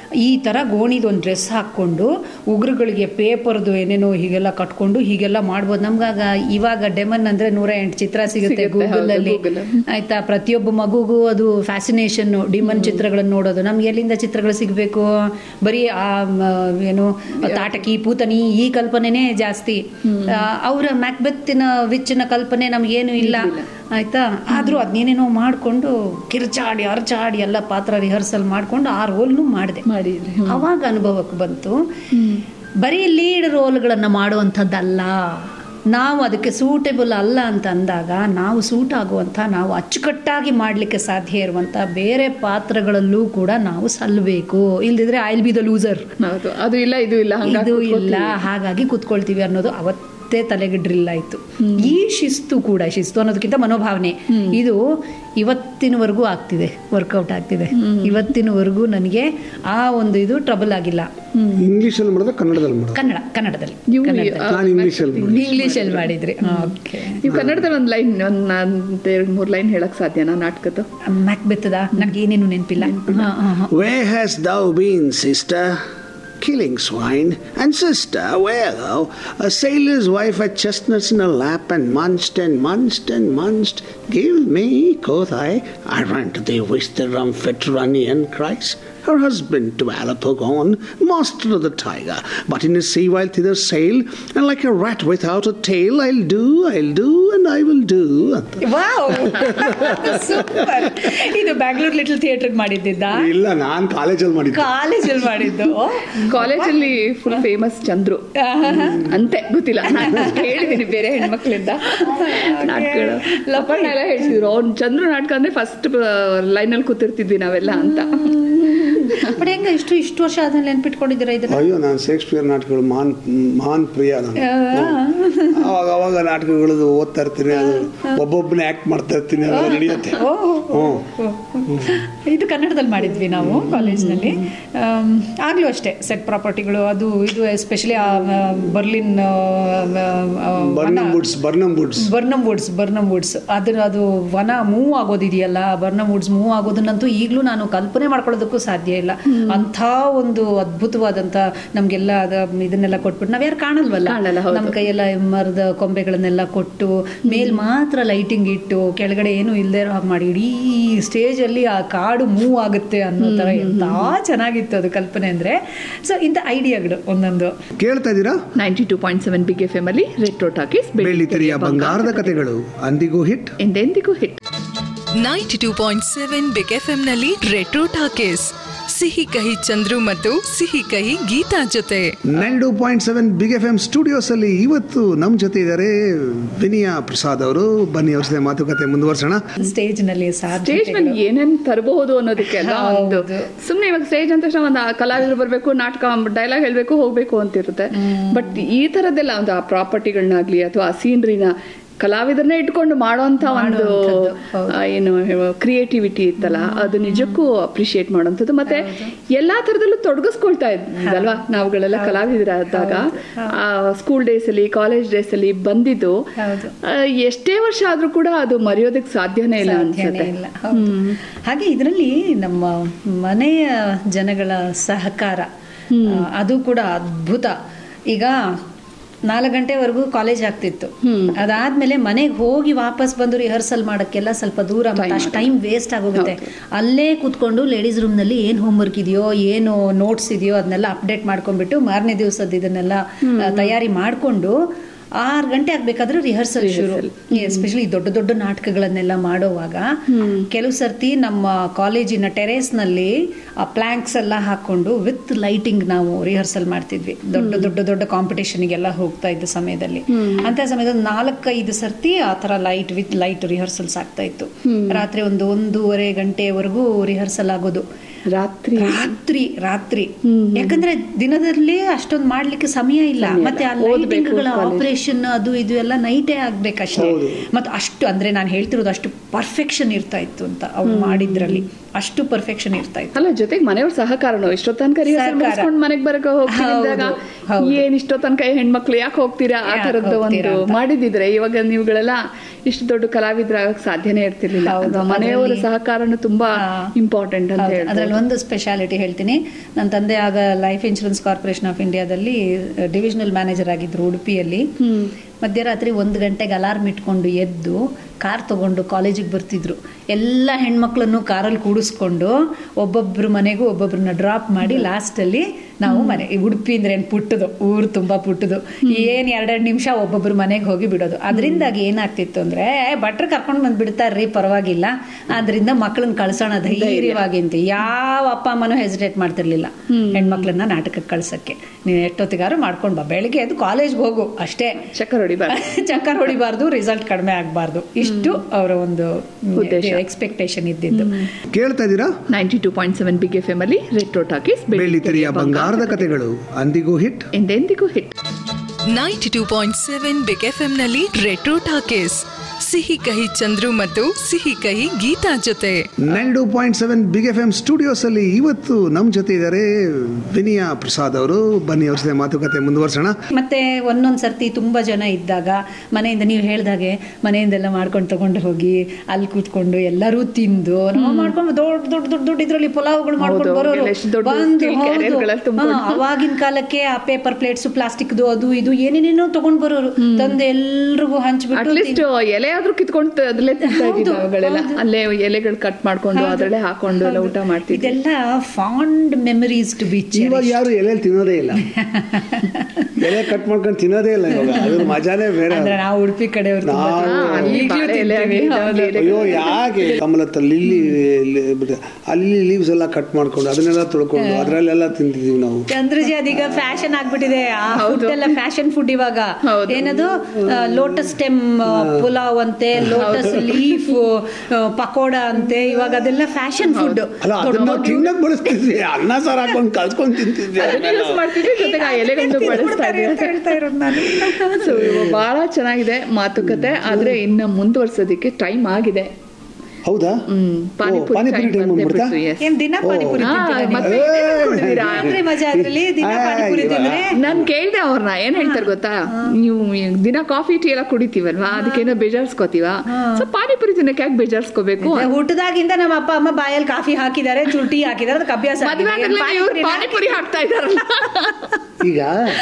ಈ ಥರ ಗೋಣಿದು ಒಂದು ಡ್ರೆಸ್ ಹಾಕ್ಕೊಂಡು ಉಗುರುಗಳಿಗೆ ಪೇಪರ್ದು ಏನೇನೋ ಹೀಗೆಲ್ಲ ಕಟ್ಕೊಂಡು ಹೀಗೆಲ್ಲ ಮಾಡ್ಬೋದು ನಮ್ಗಾಗ ಇವಾಗ ಡೆಮನ್ ಅಂದರೆ ನೂರ ಎಂಟು ಚಿತ್ರ ಸಿಗುತ್ತೆ ಸಿಗುತ್ತೆ, ಹೌದು, ಗೂಗಲಲ್ಲಿ Google. ಆಯ್ತಾ ಪ್ರತಿಯೊಬ್ಬ ಮಗುಗೂ ಅದು ಫ್ಯಾಸಿನೇಷನ್ನು ಡಿಮನ್ ಚಿತ್ರಗಳನ್ನು ನೋಡೋದು ನಮ್ಗೆ ಎಲ್ಲಿಂದ ಚಿತ್ರಗಳು ಸಿಗಬೇಕು ಬರೀ ಆ ಮ, ಏನು ತಾಟಕಿ ಪೂತನಿ ಈ ಕಲ್ಪನೆನೇ ಜಾಸ್ತಿ ಅವರ ಮ್ಯಾಕ್ಬೆತ್ತಿನ ವಿಚ್ಚಿನ ಕಲ್ಪನೆ ನಮಗೇನು ಇಲ್ಲ ಆಯ್ತಾ ಆದರೂ ಅದನ್ನೇನೇನೋ ಮಾಡಿಕೊಂಡು ಕಿರ್ಚಾಡಿ ಅರ್ಚಾಡಿ ಎಲ್ಲ ಪಾತ್ರ ರಿಹರ್ಸಲ್ ಮಾಡಿಕೊಂಡು ಆ ರೋಲ್ನು ಮಾಡಿದೆ ಮಾಡಿದ್ರಿ ಅವಾಗ ಅನುಭವಕ್ಕೆ ಬಂತು ಬರೀ ಲೀಡ್ ರೋಲ್ಗಳನ್ನು ಮಾಡುವಂಥದ್ದಲ್ಲ ನಾವು ಅದಕ್ಕೆ ಸೂಟೇಬಲ್ ಅಲ್ಲ ಅಂತ ಅಂದಾಗ ನಾವು ಸೂಟ್ ಆಗುವಂಥ ನಾವು ಅಚ್ಚುಕಟ್ಟಾಗಿ ಮಾಡಲಿಕ್ಕೆ ಸಾಧ್ಯ ಇರುವಂಥ ಬೇರೆ ಪಾತ್ರಗಳಲ್ಲೂ ಕೂಡ ನಾವು ಸಲ್ಲಬೇಕು ಇಲ್ದಿದ್ರೆ ಐಲ್ ಬಿ ದ ಲೂಸರ್ ಹೌದು ಅದು ಇಲ್ಲ ಇದು ಇಲ್ಲ ಹಂಗಾಗಿ ಇದು ಇಲ್ಲ ಹಾಗಾಗಿ ಕೂತ್ಕೊಳ್ತೀವಿ ಅನ್ನೋದು ಅವತ್ತೇ ತಲೆಗೆ ಡ್ರಿಲ್ ಆಯ್ತು ಈ ಶಿಸ್ತು ಕೂಡ ಶಿಸ್ತು ಅನ್ನೋದಕ್ಕಿಂತ ಮನೋಭಾವನೆ ಇದು ಇವತ್ತಿನವರೆಗೂ ಆಗ್ತಿದೆ ವರ್ಕೌಟ್ ಆಗ್ತಿದೆ ಇವತ್ತಿನವರೆಗೂ ನನಗೆ ಆ ಒಂದು ಇದು ಟ್ರಬಲ್ ಆಗಿಲ್ಲ ಇಂಗ್ಲೀಷಲ್ಲಿ ಮಾಡಿದ್ರೆ ಕನ್ನಡದಲ್ಲಿ ಮಾಡಿದ್ರೆ ಕನ್ನಡ ಕನ್ನಡದಲ್ಲಿ ನೀವು ನಾನು ಇಂಗ್ಲೀಷಲ್ಲಿ ಮಾಡಿ ಇಂಗ್ಲಿಷಲ್ಲಿ ಮಾಡಿದ್ರಿ ಓಕೆ ನೀವು ಕನ್ನಡದಲ್ಲಿ ಒಂದು ಲೈನ್ ಒಂದು ಎರಡು ಮೂರು ಲೈನ್ ಹೇಳಕ್ ಸಾಧ್ಯನಾ ನಾಟಕದ್ದು ಮ್ಯಾಕ್ಬೆತ್ತದ ನನಗೆ ಏನೇನು ನೆನಪಿಲ್ಲ ಹಾಂ ಹಾಂ ಹಾಂ Where hast thou been, sister? Killing swine. And sister, where thou? A sailor's wife had chestnuts in her lap and munched and munched and munched. Give me, quoth I. I ran to thee with the rumfet Runnian Christ. Her husband to Aleppo gone, master of the tiger, but in his sea while thither sail, and like a rat without a tail, I'll do, I'll do, and I will do. ಅಂತ. Wow super ಇದು Bangalore little ಥಿಯೇಟರ್ಗೆ ಮಾಡಿದ್ದಿದ್ದ ಇಲ್ಲ ನಾನು ಕಾಲೇಜಲ್ಲಿ ಮಾಡಿದ್ದೆ ಕಾಲೇಜಲ್ಲಿ ಮಾಡಿದ್ದು ಕಾಲೇಜಲ್ಲಿ full famous Chandru ಅಂತೆ ಗೊತ್ತಿಲ್ಲ ನಾನು ಕೇಳಿದ್ದೀನಿ ಬೇರೆ ಹೆಣ್ಮಕ್ಳಿಂದ ನಾಟಕಗಳು ಲಪಣ್ಣ ಎಲ್ಲ ಹೇಳ್ತಿದ್ರು ಅವ್ನು ಚಂದ್ರು ನಾಟಕ ಅಂದ್ರೆ ಫಸ್ಟ್ ಲೈನಲ್ಲಿ ಕೂತಿರ್ತಿದ್ವಿ ನಾವೆಲ್ಲ ಅಂತ ಬಟ್ ಹೆಂಗ ಇಷ್ಟು ಇಷ್ಟು ವರ್ಷ ಆದ್ಮೇಲೆ ನೆನ್ಪಿಟ್ಕೊಂಡಿದ್ದೀರಾ ಇದನ್ನ ಅಯ್ಯೋ ನಾನು ಶೇಕ್ಸ್ಪಿಯರ್ ನಾಟಕಗಳು ಮಹಾನ್ ಮಹಾನ್ ಪ್ರಿಯ ನಾನು ಅವಾಗ ಅವಾಗ ನಾಟಕಗಳದ್ದು ಓದ್ತಾ ಇರ್ತೀನಿ ಅದು ಒಬ್ಬೊಬ್ಬನೇ ಆಕ್ಟ್ ಮಾಡ್ತಾ ಇರ್ತೀನಿ ಅದೆಲ್ಲ ನಡೆಯುತ್ತೆ ಹ್ಞೂ ಇದು ಕನ್ನಡದಲ್ಲಿ ಮಾಡಿದ್ವಿ ನಾವು ಕಾಲೇಜ್ನಲ್ಲಿ ಆಗಲೂ ಅಷ್ಟೇ ಸೆಟ್ ಪ್ರಾಪರ್ಟಿಗಳು ಅದು ಇದು ಎಸ್ಪೆಷಲಿ ಬರ್ಲಿನ್ ಆ, ಆ, Birnam woods Birnam woods Birnam woods Birnam woods ಅದ್ರ ಅದು ವನ ಮೂವ್ ಆಗೋದಿದೆಯಲ್ಲ ಬರ್ನಮ್ ವುಡ್ಸ್ ಮೂವ್ ಆಗೋದನ್ನಂತೂ ಈಗಲೂ ನಾನು ಕಲ್ಪನೆ ಮಾಡ್ಕೊಳ್ಳೋದಕ್ಕೂ ಸಾಧ್ಯ ಇಲ್ಲ ಅಂಥ ಒಂದು ಅದ್ಭುತವಾದಂಥ ನಮಗೆಲ್ಲ ಅದ ಇದನ್ನೆಲ್ಲ ಕೊಟ್ಬಿಟ್ಟು ನಾವ್ ಯಾರು ಕಾಣಲ್ವಲ್ಲ ಕಾಣಲ್ಲ, ಹೌದು. ನಮ್ಮ ಕೈಯೆಲ್ಲ ಮರದ ಕೊಂಬೆಗಳನ್ನೆಲ್ಲ ಕೊಟ್ಟು ಮೇಲ್ ಮಾತ್ರ ಲೈಟಿಂಗ್ ಇಟ್ಟು ಕೆಳಗಡೆ ಏನು ಇಲ್ಲದೆ ಇರೋ ಹಾಗೆ ಮಾಡಿ ಇಡೀ ಸ್ಟೇಜಲ್ಲಿ ಆ ಕಾಡು ಮೂವ್ ಆಗುತ್ತೆ ಅನ್ನೋ ಥರ ಎಂಥ ಚೆನ್ನಾಗಿತ್ತು ಅದು ಕಲ್ಪನೆ ಅಂದರೆ ಸೊ ಇಂಥ ಐಡಿಯಾಗಳು ಒಂದೊಂದು ಕೇಳ್ತಾ ಇದ್ದೀರಾ ninety two point seven big F M ಅಲ್ಲಿ ರೆಟ್ರೋ ಟಾಕೀಸ್ ಬೆಳ್ಳಿತೆರೆಯ ಬಂಗಾರದ ಕಥೆಗಳು ಅಂದಿಗೂ ಹಿಟ್ ಎಂದೆಂದಿಗೂ hit ninety two point seven big F ನಲ್ಲಿ ರೆಟ್ರೋ ಟಾಕೀಸ್ ಸಿಹಿ ಕಹಿ ಚಂದ್ರು ಮತ್ತು ಸಿಹಿ ಕಹಿ ಗೀತಾ ಜೊತೆ nine two point seven big F M studios ಅಲ್ಲಿ ಇವತ್ತು ನಮ್ಮ ಜೊತೆ ಇದ್ದಾರೆ ವಿನಯ ಪ್ರಸಾದ್ ಅವರು ಬನ್ನಿ ಅವ್ರ ಜೊತೆ ಮಾತುಕತೆ ಮುಂದುವರ್ಸೋಣ ಸ್ಟೇಜ್ನಲ್ಲಿ ಸ್ಟೇಜ್ ಮೇಲೆ ಸಾಧ್ಯ ಏನೇನ್ ತರಬಹುದು ಅನ್ನೋದಕ್ಕೆಲ್ಲ ಒಂದು ಹೌದು. ಸುಮ್ನೆ ಇವಾಗ ಸ್ಟೇಜ್ ಅಂತ ತಕ್ಷಣ ಒಂದು ಕಲಾವಿದರು ಬರಬೇಕು ನಾಟಕ ಡೈಲಾಗ್ ಹೇಳ್ಬೇಕು ಹೋಗ್ಬೇಕು ಅಂತಿರುತ್ತೆ ಬಟ್ ಈ ತರದ್ದೆಲ್ಲ ಒಂದು ಆ ಪ್ರಾಪರ್ಟಿಗಳನ್ನಾಗ್ಲಿ ಅಥವಾ ಆ ಸೀನ್ರಿನ ಕಲಾವಿದರನ್ನೇ ಇಟ್ಕೊಂಡು ಮಾಡೋಂಥ ಒಂದು ಮಾಡುವಂಥದ್ದು, ಹೌದು. ಆ, ಏನು ಕ್ರಿಯೇಟಿವಿಟಿ ಇತ್ತಲ್ಲ ಅದು ನಿಜಕ್ಕೂ ಅಪ್ರಿಶಿಯೇಟ್ ಮಾಡೋಂಥದ್ದು ಮತ್ತೆ ಎಲ್ಲಾ ತರದಲ್ಲೂ ತೊಡಗಿಸ್ಕೊಳ್ತಾ ಇದ್ದಲ್ವಾ ನಾವುಗಳೆಲ್ಲ ಕಲಾವಿದರಾದಾಗ ಆ ಸ್ಕೂಲ್ ಡೇಸ್ ಅಲ್ಲಿ ಕಾಲೇಜ್ ಡೇಸ್ ಅಲ್ಲಿ ಬಂದಿದ್ದು ಹೌದು. ಆ, ಎಷ್ಟೇ ವರ್ಷ ಆದ್ರೂ ಕೂಡ ಅದು ಮರೆಯೋದಕ್ಕೆ ಸಾಧ್ಯನೇ ಇಲ್ಲ ಸಾಧ್ಯನೇ ಅನ್ಸುತ್ತೆ ಇಲ್ಲ ಹೌದು. ಹಾಗೆ ಇದರಲ್ಲಿ ನಮ್ಮ ಮನೆಯ ಜನಗಳ ಸಹಕಾರ ಆ, ಅದು ಕೂಡ ಅದ್ಭುತ ಈಗ ನಾಲ್ಕು ಗಂಟೆವರೆಗೂ ಕಾಲೇಜ್ ಆಗ್ತಿತ್ತು ಅದಾದ್ಮೇಲೆ ಮನೆಗೆ ಹೋಗಿ ವಾಪಸ್ ಬಂದು ರಿಹರ್ಸಲ್ ಮಾಡಕ್ಕೆಲ್ಲ ಸ್ವಲ್ಪ ದೂರ ಮತ್ತೆ ಅಷ್ಟು ಟೈಮ್ ವೇಸ್ಟ್ ಆಗೋಗುತ್ತೆ ಅಲ್ಲೇ ಕೂತ್ಕೊಂಡು ಲೇಡೀಸ್ ರೂಮ್ನಲ್ಲಿ ಏನು ಹೋಮ್ವರ್ಕ್ ಇದೆಯೋ ಏನು ನೋಟ್ಸ್ ಇದೆಯೋ ಅದನ್ನೆಲ್ಲ ಅಪ್ಡೇಟ್ ಮಾಡ್ಕೊಂಡ್ಬಿಟ್ಟು ಮಾರನೇ ದಿವಸದ ಇದನ್ನೆಲ್ಲ ಆ, ತಯಾರಿ ಮಾಡಿಕೊಂಡು ಆರು ಗಂಟೆ ಆಗ್ಬೇಕಾದ್ರೆ ರಿಹರ್ಸಲ್ ಶುರು ಎಸ್ಪೆಷಲಿ ದೊಡ್ಡ ದೊಡ್ಡ ನಾಟಕಗಳನ್ನೆಲ್ಲ ಮಾಡೋವಾಗ ಕೆಲವು ಸರ್ತಿ ನಮ್ಮ ಕಾಲೇಜಿನ ಟೆರೇಸ್ನಲ್ಲಿ ಆ ಪ್ಲ್ಯಾಂಕ್ಸ್ ಎಲ್ಲ ಹಾಕೊಂಡು ವಿತ್ ಲೈಟಿಂಗ್ ನಾವು ರಿಹರ್ಸಲ್ ಮಾಡ್ತಿದ್ವಿ ದೊಡ್ಡ ದೊಡ್ಡ ದೊಡ್ಡ ಕಾಂಪಿಟೇಷನ್ಗೆಲ್ಲ ಹೋಗ್ತಾ ಇದ್ದ ಸಮಯದಲ್ಲಿ ಅಂತ ಸಮಯದಲ್ಲಿ ನಾಲ್ಕೈದು ಸರ್ತಿ ಆ ಥರ ಲೈಟ್ ವಿತ್ ಲೈಟ್ ರಿಹರ್ಸಲ್ಸ್ ಆಗ್ತಾ ಇತ್ತು ರಾತ್ರಿ ಒಂದು ಒಂದೂವರೆ ಗಂಟೆವರೆಗೂ ರಿಹರ್ಸಲ್ ಆಗೋದು ರಾತ್ರಿ ರಾತ್ರಿ ರಾತ್ರಿ ಯಾಕಂದ್ರೆ ದಿನದಲ್ಲಿ ಅಷ್ಟೊಂದು ಮಾಡ್ಲಿಕ್ಕೆ ಸಮಯ ಇಲ್ಲ ಮತ್ತೆ ಆ ಓದ್ಬೇಕು, ಲೈಟಿಂಗ್ಗಳ college. ಆಪರೇಷನ್ ಅದು ಇದು ಎಲ್ಲ ನೈಟೇ ಆಗ್ಬೇಕಷ್ಟೇ ಮತ್ತೆ ಅಷ್ಟು ಅಂದ್ರೆ ನಾನು ಹೇಳ್ತಿರೋದು ಅಷ್ಟು ಪರ್ಫೆಕ್ಷನ್ ಇರ್ತಾ ಇತ್ತು ಅಂತ ಅವ್ರು ಮಾಡಿದ್ರಲ್ಲಿ ಅಷ್ಟು ಪರ್ಫೆಕ್ಷನ್ ಇರ್ತಾ ಇತ್ತು ಅಲ್ಲ ಜೊತೆಗೆ ಮನೆಯವ್ರ ಸಹಕಾರನು ಇಷ್ಟೋ ತನಕ ರಿಹರ್ಸಲ್ ಸಹಕಾರ. ಮುಗಿಸ್ಕೊಂಡು ಮನೆಗೆ ಬರಕ ಹೋಗ್ತೀನಿ ಹೌದು, ಅಂದಾಗ ಹೌದು. ಏನ್ ಇಷ್ಟೋ ತನಕ ಹೆಣ್ಮಕ್ಳು ಯಾಕೆ ಹೋಗ್ತೀರಾ ಆ ಯಾಕ್ ತರದ್ದು ಹೋಗ್ತೀರಾ ಒಂದು ಅಂತ. ಮಾಡಿದಿದ್ರೆ ಇವಾಗ ನೀವುಗಳೆಲ್ಲ ಇಷ್ಟು ದೊಡ್ಡ ಕಲಾವಿದರಾಗಕ್ಕೆ ಸಾಧ್ಯನೇ ಇರ್ತಿರ್ಲಿಲ್ಲ ಹೌದು, ಅಲ್ವಾ? ಮನೆಯವರ ಅದ್ರಲ್ಲಿ- ಸಹಕಾರನು ತುಂಬಾ ಹಾ. ಇಂಪಾರ್ಟೆಂಟ್ ಅಂತ ಹೌದು, ಹೇಳ್ಬೋದು ಅದ್ರಲ್ಲಿ ಒಂದು ಸ್ಪೆಷಾಲಿಟಿ ಹೇಳ್ತೀನಿ ನನ್ನ ತಂದೆ ಆಗ ಲೈಫ್ ಇನ್ಶೂರೆನ್ಸ್ ಕಾರ್ಪೊರೇಷನ್ ಆಫ್ ಇಂಡಿಯಾದಲ್ಲಿ ಡಿವಿಷನಲ್ ಮ್ಯಾನೇಜರ್ ಆಗಿದ್ರು ಉಡುಪಿಯಲ್ಲಿ ಮಧ್ಯರಾತ್ರಿ ಒಂದು ಗಂಟೆಗೆ ಅಲಾರ್ಮ್ ಇಟ್ಕೊಂಡು ಎದ್ದು ಕಾರ್ ತಗೊಂಡು ಕಾಲೇಜಿಗೆ ಬರ್ತಿದ್ರು ಎಲ್ಲ ಹೆಣ್ಮಕ್ಳನ್ನು ಕಾರಲ್ಲಿ ಕೂಡಿಸ್ಕೊಂಡು ಒಬ್ಬೊಬ್ರು ಮನೆಗೂ ಒಬ್ಬೊಬ್ರನ್ನ ಡ್ರಾಪ್ ಮಾಡಿ ಲಾಸ್ಟಲ್ಲಿ ನಾವು ಮನೆ ಈ ಉಡುಪಿ ಅಂದ್ರೆ ಏನು ಪುಟ್ಟದು ಊರು ತುಂಬ ಪುಟ್ಟದು ಏನು ಎರಡೆರಡು ನಿಮಿಷ ಒಬ್ಬೊಬ್ರು ಮನೆಗೆ ಹೋಗಿ ಬಿಡೋದು ಅದರಿಂದಾಗಿ ಏನಾಗ್ತಿತ್ತು ಅಂದ್ರೆ ಭಟ್ರು ಕರ್ಕೊಂಡು ಬಂದು ಬಿಡ್ತಾರ್ರಿ ಪರವಾಗಿಲ್ಲ ಆದ್ರಿಂದ ಮಕ್ಕಳನ್ನ ಕಳ್ಸೋಣ ಧೈರ್ಯವಾಗಿ ಅಂತ ಯಾವ ಅಪ್ಪ ಅಮ್ಮನೂ ಹೆಸಿಟೇಟ್ ಮಾಡ್ತಿರ್ಲಿಲ್ಲ ಹೆಣ್ಮಕ್ಳನ್ನ ನಾಟಕಕ್ಕೆ ಕಳ್ಸಕ್ಕೆ ನೀನು ಎಷ್ಟೊತ್ತಿಗಾರು ಮಾಡ್ಕೊಂಡು ಬಾ ಬೆಳಿಗ್ಗೆ ಎದ್ದು ಕಾಲೇಜ್ಗೆ ಹೋಗು ಅಷ್ಟೇ ಚಕ್ಕರ್ ಹೊಡಿಬಾರ್ದು ಚಕ್ಕರ್ ಹೊಡಿಬಾರ್ದು ರಿಸಲ್ಟ್ ಕಡಿಮೆ ಆಗಬಾರ್ದು ಇಷ್ಟು ಅವರ ಒಂದು ಉದ್ದೇಶ. ಎಕ್ಸ್ಪೆಕ್ಟೇಷನ್ ಇದ್ದಿದ್ದು ಕೇಳ್ತಾ ಇದ್ದೀರಾ ninety two point seven big F M ಅಲ್ಲಿ ರೆಟ್ರೋ ಟಾಕೀಸ್ ಬೆಳ್ಳಿ ತೆರೆಯ ಬಂಗಾರದ ಕಥೆಗಳು ಅಂದಿಗೂ ಹಿಟ್ ಎಂದೆಂದಿಗೂ hit ninety two point seven big F ನಲ್ಲಿ ರೆಟ್ರೋ ಟಾಕೀಸ್ ಸಿಹಿ ಕಹಿ ಚಂದ್ರು ಮತ್ತು ಸಿಹಿ ಕಹಿ ಗೀತಾ ಜೊತೆ nine two point seven big F M studios ಅಲ್ಲಿ ಇವತ್ತು ನಮ್ಮ ಜೊತೆ ಇದ್ದಾರೆ ವಿನಿಯಾ ಪ್ರಸಾದ್ ಅವರು ಬನ್ನಿ ಅವ್ರ ಜೊತೆ ಮಾತುಕತೆ ಮುಂದುವರ್ಸೋಣ ಮತ್ತೆ ಒಂದೊಂದು ಸರ್ತಿ ತುಂಬ ಜನ ಇದ್ದಾಗ ಮನೆಯಿಂದ ನೀವು ಹೇಳ್ದಾಗೆ ಮನೆಯಿಂದೆಲ್ಲ ಮಾಡ್ಕೊಂಡು ತಗೊಂಡು ಹೋಗಿ ಅಲ್ಲಿ ಕೂತ್ಕೊಂಡು ಎಲ್ಲರೂ ತಿಂದು ನಾವು ಮಾಡ್ಕೊಂಡು ದೊಡ್ಡ ದೊಡ್ಡ ದೊಡ್ಡ ದೊಡ್ಡ ಇದ್ರಲ್ಲಿ ಪಲಾವ್ಗಳು ಮಾಡ್ಕೊಂಡು ಹೌದು, ಬರೋರು ಎಷ್ಟು ದೊಡ್ಡ ಬಂದು steel ಹೌದು. carrierಗಳಲ್ಲಿ ತುಂಬ್ಕೊಂಡು. ಹಾ, ಅವಾಗಿನ ಕಾಲಕ್ಕೆ ಆ ಪೇಪರ್ ಪ್ಲೇಟ್ಸ್ ಪ್ಲಾಸ್ಟಿಕ್ದು ಅದು ಇದು ಏನೇನೇನೋ ತಗೊಂಡ್ ಬರೋರು ತಂದು ಎಲ್ರಿಗೂ ಹಂಚ್ಬಿಟ್ಟು ಅಟ್ಲೀಸ್ಟ್ ಎಲೆ ಆದ್ರೂ ಕಿತ್ಕೊಂಡು ಅದ್ರಲ್ಲೇ ತಿಂತಾ ಇದ್ವಿ ಹೌದು, ನಾವುಗಳೆಲ್ಲ ಹೌದು. ಅಲ್ಲೇ ಎಲೆಗಳು ಕಟ್ ಮಾಡ್ಕೊಂಡು ಹೌದು, ಅದ್ರಲ್ಲೇ ಹಾಕೊಂಡು ಎಲ್ಲ ಊಟ ಮಾಡ್ತಿದ್ವಿ ಇದೆಲ್ಲ ಫಾಂಡ್ ಮೆಮರೀಸ್ ಟು ಬಿ ಇವಾಗ ಯಾರು ಎಲೆ ತಿನ್ನೋದೇ ಇಲ್ಲ ಎಲೆ ಕಟ್ ಮಾಡ್ಕೊಂಡು ತಿನ್ನೋದೇ ಇಲ್ಲ ಇವಾಗ ಅದ್ರ ಮಜಾನೇ ಬೇರೆ ಅಂದ್ರೆ ನಾವು ಉಡುಪಿ ಕಡೆಯವ್ರು ತುಂಬಾ ನಾವು- ತಿಂತೀವಿ. ಅಲ್ಲಿ ಈಗ್ಲೂ ಬಾಳೆ ಎಲೆ ತಿಂತೀವಿ. ಆಗಿ ಹೌದು. ಎಲೆ- ಅಯ್ಯೋ ಯಾಕೆ ಕಮಲತ್ತ ಲಿಲ್ಲಿ ಅಲ್ಲಿ ಲೀವ್ಸ್ ಎಲ್ಲ ಕಟ್ ಮಾಡ್ಕೊಂಡು ಅದನ್ನೆಲ್ಲ ತೊಳ್ಕೊಂಡು ಅದರಲ್ಲೆಲ್ಲ ತಿಂತಿದೀವಿ ನಾವು ಚಂದ್ರಜಿ ಅದೀಗ ಫ್ಯಾಷನ್ ಆಗ್ಬಿಟ್ಟಿದೆ ಆ ಫುಡ್ ಎಲ್ಲ ಫ್ಯಾಷನ್ ಫುಡ್ ಇವಾಗ ಹೌದು. ಏನದು ಲೋಟಸ್ ಸ್ಟೆಮ್ ಪುಲಾವ್ ಅಂತೆ ಲೋಟಸ್ ಲೀಫ್ ಪಕೋಡ ಅಂತೆ ಇವಾಗ ಅದೆಲ್ಲ ಫ್ಯಾಷನ್ ಫುಡ್ ಅಲ್ಲ ಅದನ್ನ ನಾವು ತಿನ್ನಕ್ ಬಳಸ್ತಿದ್ವಿ ಅನ್ನ ಸಾರು ಹಾಕೊಂಡು ಕಲ್ಸ್ಕೊಂಡು ತಿಂತಿದ್ವಿ ಅದನ್ನ ಯೂಸ್ ಮಾಡ್ತಿದ್ವಿ ಜೊತೆಗೆ ಆ ಎಲೆಗಳನ್ನು ಬಳಸ್ತಾ ಇದ್ವಿ ಸೊ ಬಹಳ ಚೆನ್ನಾಗಿದೆ ಮಾತುಕತೆ ಆದ್ರೆ ಇನ್ನ ಮುಂದುವರ್ಸೋದಿಕ್ಕೆ ಟೈಮ್ ಆಗಿದೆ ಹೌದಾ ಹ್ಮ್ ಪಾನಿಪುರಿ ಪಾನಿಪುರಿ time time ಬಂದೇ ಬಂದ್ಬಿಡ್ತಾ? ಬಿಡ್ತು, yes. ಏನ್ ದಿನ ಪಾನಿಪುರಿ ಹಾ, ತಿಂತೀರಾ ನೀವು? ಮತ್ತೆ ಇನ್ನೇನ್ ಕುಡ್ದಿರಾ? ಏನ್ರಿ ಮಜಾ ಅದ್ರಲ್ಲಿ ದಿನ ಆ, ಪಾನಿಪುರಿ ಇವಾಗ- ತಿಂದ್ರೆ ನಾನ್ ಕೇಳ್ದೆ ಅವ್ರನ್ನ ಏನ್ ಹೇಳ್ತಾರೆ ಗೊತ್ತಾ ನೀವು ದಿನ ಕಾಫಿ ಟೀ ಎಲ್ಲ ಕುಡಿತೀವಲ್ವಾ ಅದಕ್ಕೇನೋ ಬೇಜಾರ್ಸ್ಕೋತೀವ ಸೊ ಪಾನಿಪುರಿ ತಿನ್ನಕ್ಕೆ ಯಾಕೆ ಬೇಜಾರ್ಸ್ಕೋಬೇಕು ಹುಟ್ಟದಾಗಿಂದ ನಮ್ಮ ಅಪ್ಪ ಅಮ್ಮ ಬಾಯಲ್ಲಿ ಕಾಫಿ ಹಾಕಿದ್ದಾರೆ ಚೂರು ಟೀ ಹಾಕಿದ್ದಾರೆ ಅದಕ್ಕೆ ಅಭ್ಯಾಸ ಮದ್ವೆ ಆಗಿದೆ. ಏನ್ ಆದ್ಮೇಲೆ ಇವ್ರು ಪಾನಿಪುರಿನ- ಪಾನಿಪುರಿ ಹಾಕ್ತಾ ಇದಾರಲ್ಲ ಈಗ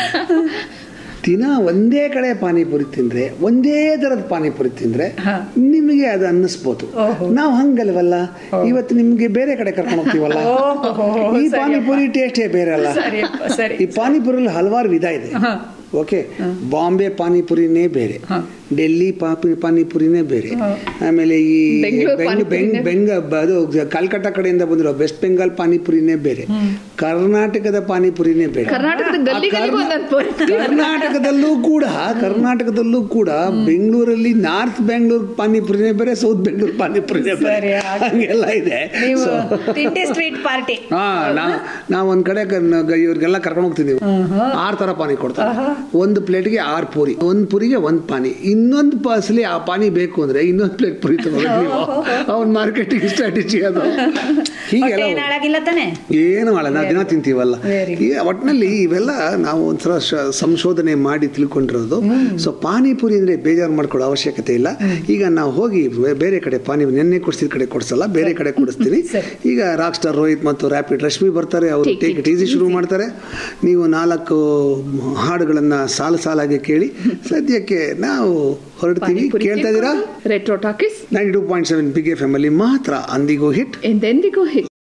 ದಿನ ಒಂದೇ ಕಡೆ ಪಾನಿಪುರಿ ತಿಂದ್ರೆ ಒಂದೇ ತರದ ಪಾನಿಪುರಿ ತಿಂದ್ರೆ ನಿಮಗೆ ಅದು ಅನ್ನಿಸ್ಬೋದು ನಾವು ಹಂಗಲ್ವಲ್ಲ ಇವತ್ತು ನಿಮ್ಗೆ ಬೇರೆ ಕಡೆ ಕರ್ಕೊಂಡು ಹೋಗ್ತೀವಲ್ಲ ಈ ಪಾನಿಪುರಿ ಟೇಸ್ಟೇ ಬೇರೆ ಅಲ್ಲ ಸರಿಯಪ್ಪ, ಸರಿ ಈ ಪಾನಿಪುರಿಲಿ ಹಲವಾರು ವಿಧ ಇದೆ ಓಕೆ ಬಾಂಬೆ ಪಾನಿಪುರಿನೇ ಬೇರೆ ಡೆಲ್ಲಿ ಪಾಪಿ ಪಾನಿಪುರಿನೇ ಬೇರೆ ಆಮೇಲೆ ಈ ಬೆಂಗಳೂರು ಬೆಂಗ್ ಬೆಂಗ್ ಪಾನಿಪುರಿನೇ ಬೆಂಗ ಅದು ಕಲ್ಕಟ್ಟ ಕಡೆಯಿಂದ ಬಂದಿರೋ ವೆಸ್ಟ್ ಬೆಂಗಾಲ್ ಪಾನಿಪುರಿನೇ ಬೇರೆ ಕರ್ನಾಟಕದ ಪಾನಿಪುರಿನೇ ಬೇರೆ ಕರ್ನಾಟಕದ ಗಲ್ಲಿಗಳಿಗೂ ಒಂದೊಂದು ಪರಿ- ಕರ್ನಾಟಕದಲ್ಲೂ ಕೂಡ ಕರ್ನಾಟಕದಲ್ಲೂ ಕೂಡ ಬೆಂಗಳೂರಲ್ಲಿ ನಾರ್ತ್ ಬೆಂಗಳೂರು ಪಾನಿಪುರಿನೇ ಬೇರೆ ಸೌತ್ ಬೆಂಗಳೂರು ಪಾನಿಪುರಿನೇ ಬೇರೆ ಸರಿ, ಆಯ್ತು. ಹಂಗೆಲ್ಲ ಇದೆ ನೀವು So, ತಿಂಡಿ ಸ್ಟ್ರೀಟ್ ಪಾರ್ಟಿ ಹಾ ನಾ ನಾವು ಒಂದ್ ಕಡೆ ಕರ್ನ- ಇವ್ರಿಗೆಲ್ಲ ಕರ್ಕೊಂಡು ಹೋಗ್ತಿದ್ದೀವಿ ಆರ್ ತರ ಪಾನಿ ಕೊಡ್ತಾರೆ ಒಂದು ಪ್ಲೇಟ್ಗೆ ಆರ್ ಪೂರಿ ಒಂದ್ ಪುರಿಗೆ ಒಂದ್ ಪಾನಿ ಇನ್ನೊಂದು ಪಾಸಲಿ ಆ ಪಾನಿ ಬೇಕು ಅಂದ್ರೆ ಇನ್ನೊಂದು ಪ್ಲೇಟ್ ಪುರಿ ತಗೋಬೇಕು ನೀವು ಅವ್ನ ಮಾರ್ಕೆಟಿಂಗ್ ಸ್ಟ್ರಾಟಜಿ ಅದು ಹೀಗೆಲ್ಲ ಹೊಟ್ಟೆ ಹಾಳಾಗಿಲ್ಲ ತಾನೆ ಏನು ಮಾಡಲ್ಲ ನಾವು ದಿನ ತಿಂತೀವಲ್ಲ Very ಈ ಒಟ್ಟಿನಲ್ಲಿ ಇವೆಲ್ಲ ನಾವು ಒಂಥರ ಶ- ಸಂಶೋಧನೆ ಮಾಡಿ ತಿಳ್ಕೊಂಡಿರೋದು ಸೊ ಪಾನಿಪುರಿ ಅಂದ್ರೆ ಬೇಜಾರು ಮಾಡ್ಕೊಳ್ಳೋ ಅವಶ್ಯಕತೆ ಇಲ್ಲ ಈಗ ನಾವು ಹೋಗಿ ಬೇ- ಬೇರೆ ಕಡೆ ಪಾನಿ ನೆನ್ನೆ ಕೊಡಿಸಿದ ಕಡೆ ಕೊಡಿಸಲ್ಲ ಬೇರೆ ಕಡೆ ಕೊಡಿಸ್ತೀನಿ ಈಗ ರಾಕ್ ಸ್ಟಾರ್ ರೋಹಿತ್ ಮತ್ತು ರ್ಯಾಪಿಡ್ ರಶ್ಮಿ ಬರ್ತಾರೆ ಅವರು Take take it it easy ಶುರು ಮಾಡ್ತಾರೆ ನೀವು ನಾಲ್ಕು ಹಾಡುಗಳನ್ನ ಸಾಲು ಸಾಲಾಗಿ ಕೇಳಿ ಸದ್ಯಕ್ಕೆ ನಾವು ಹೊರಡ್ತೀವಿ ಪಾನಿಪುರಿ ಕೇಳ್ತಾ ಇದ್ದೀರಾ retro talkies ninety two point seven big F M ಅಲ್ಲಿ ಮಾತ್ರ ಅಂದಿಗೂ ಹಿಟ್ ಎಂದೆಂದಿಗೂ ಹಿಟ್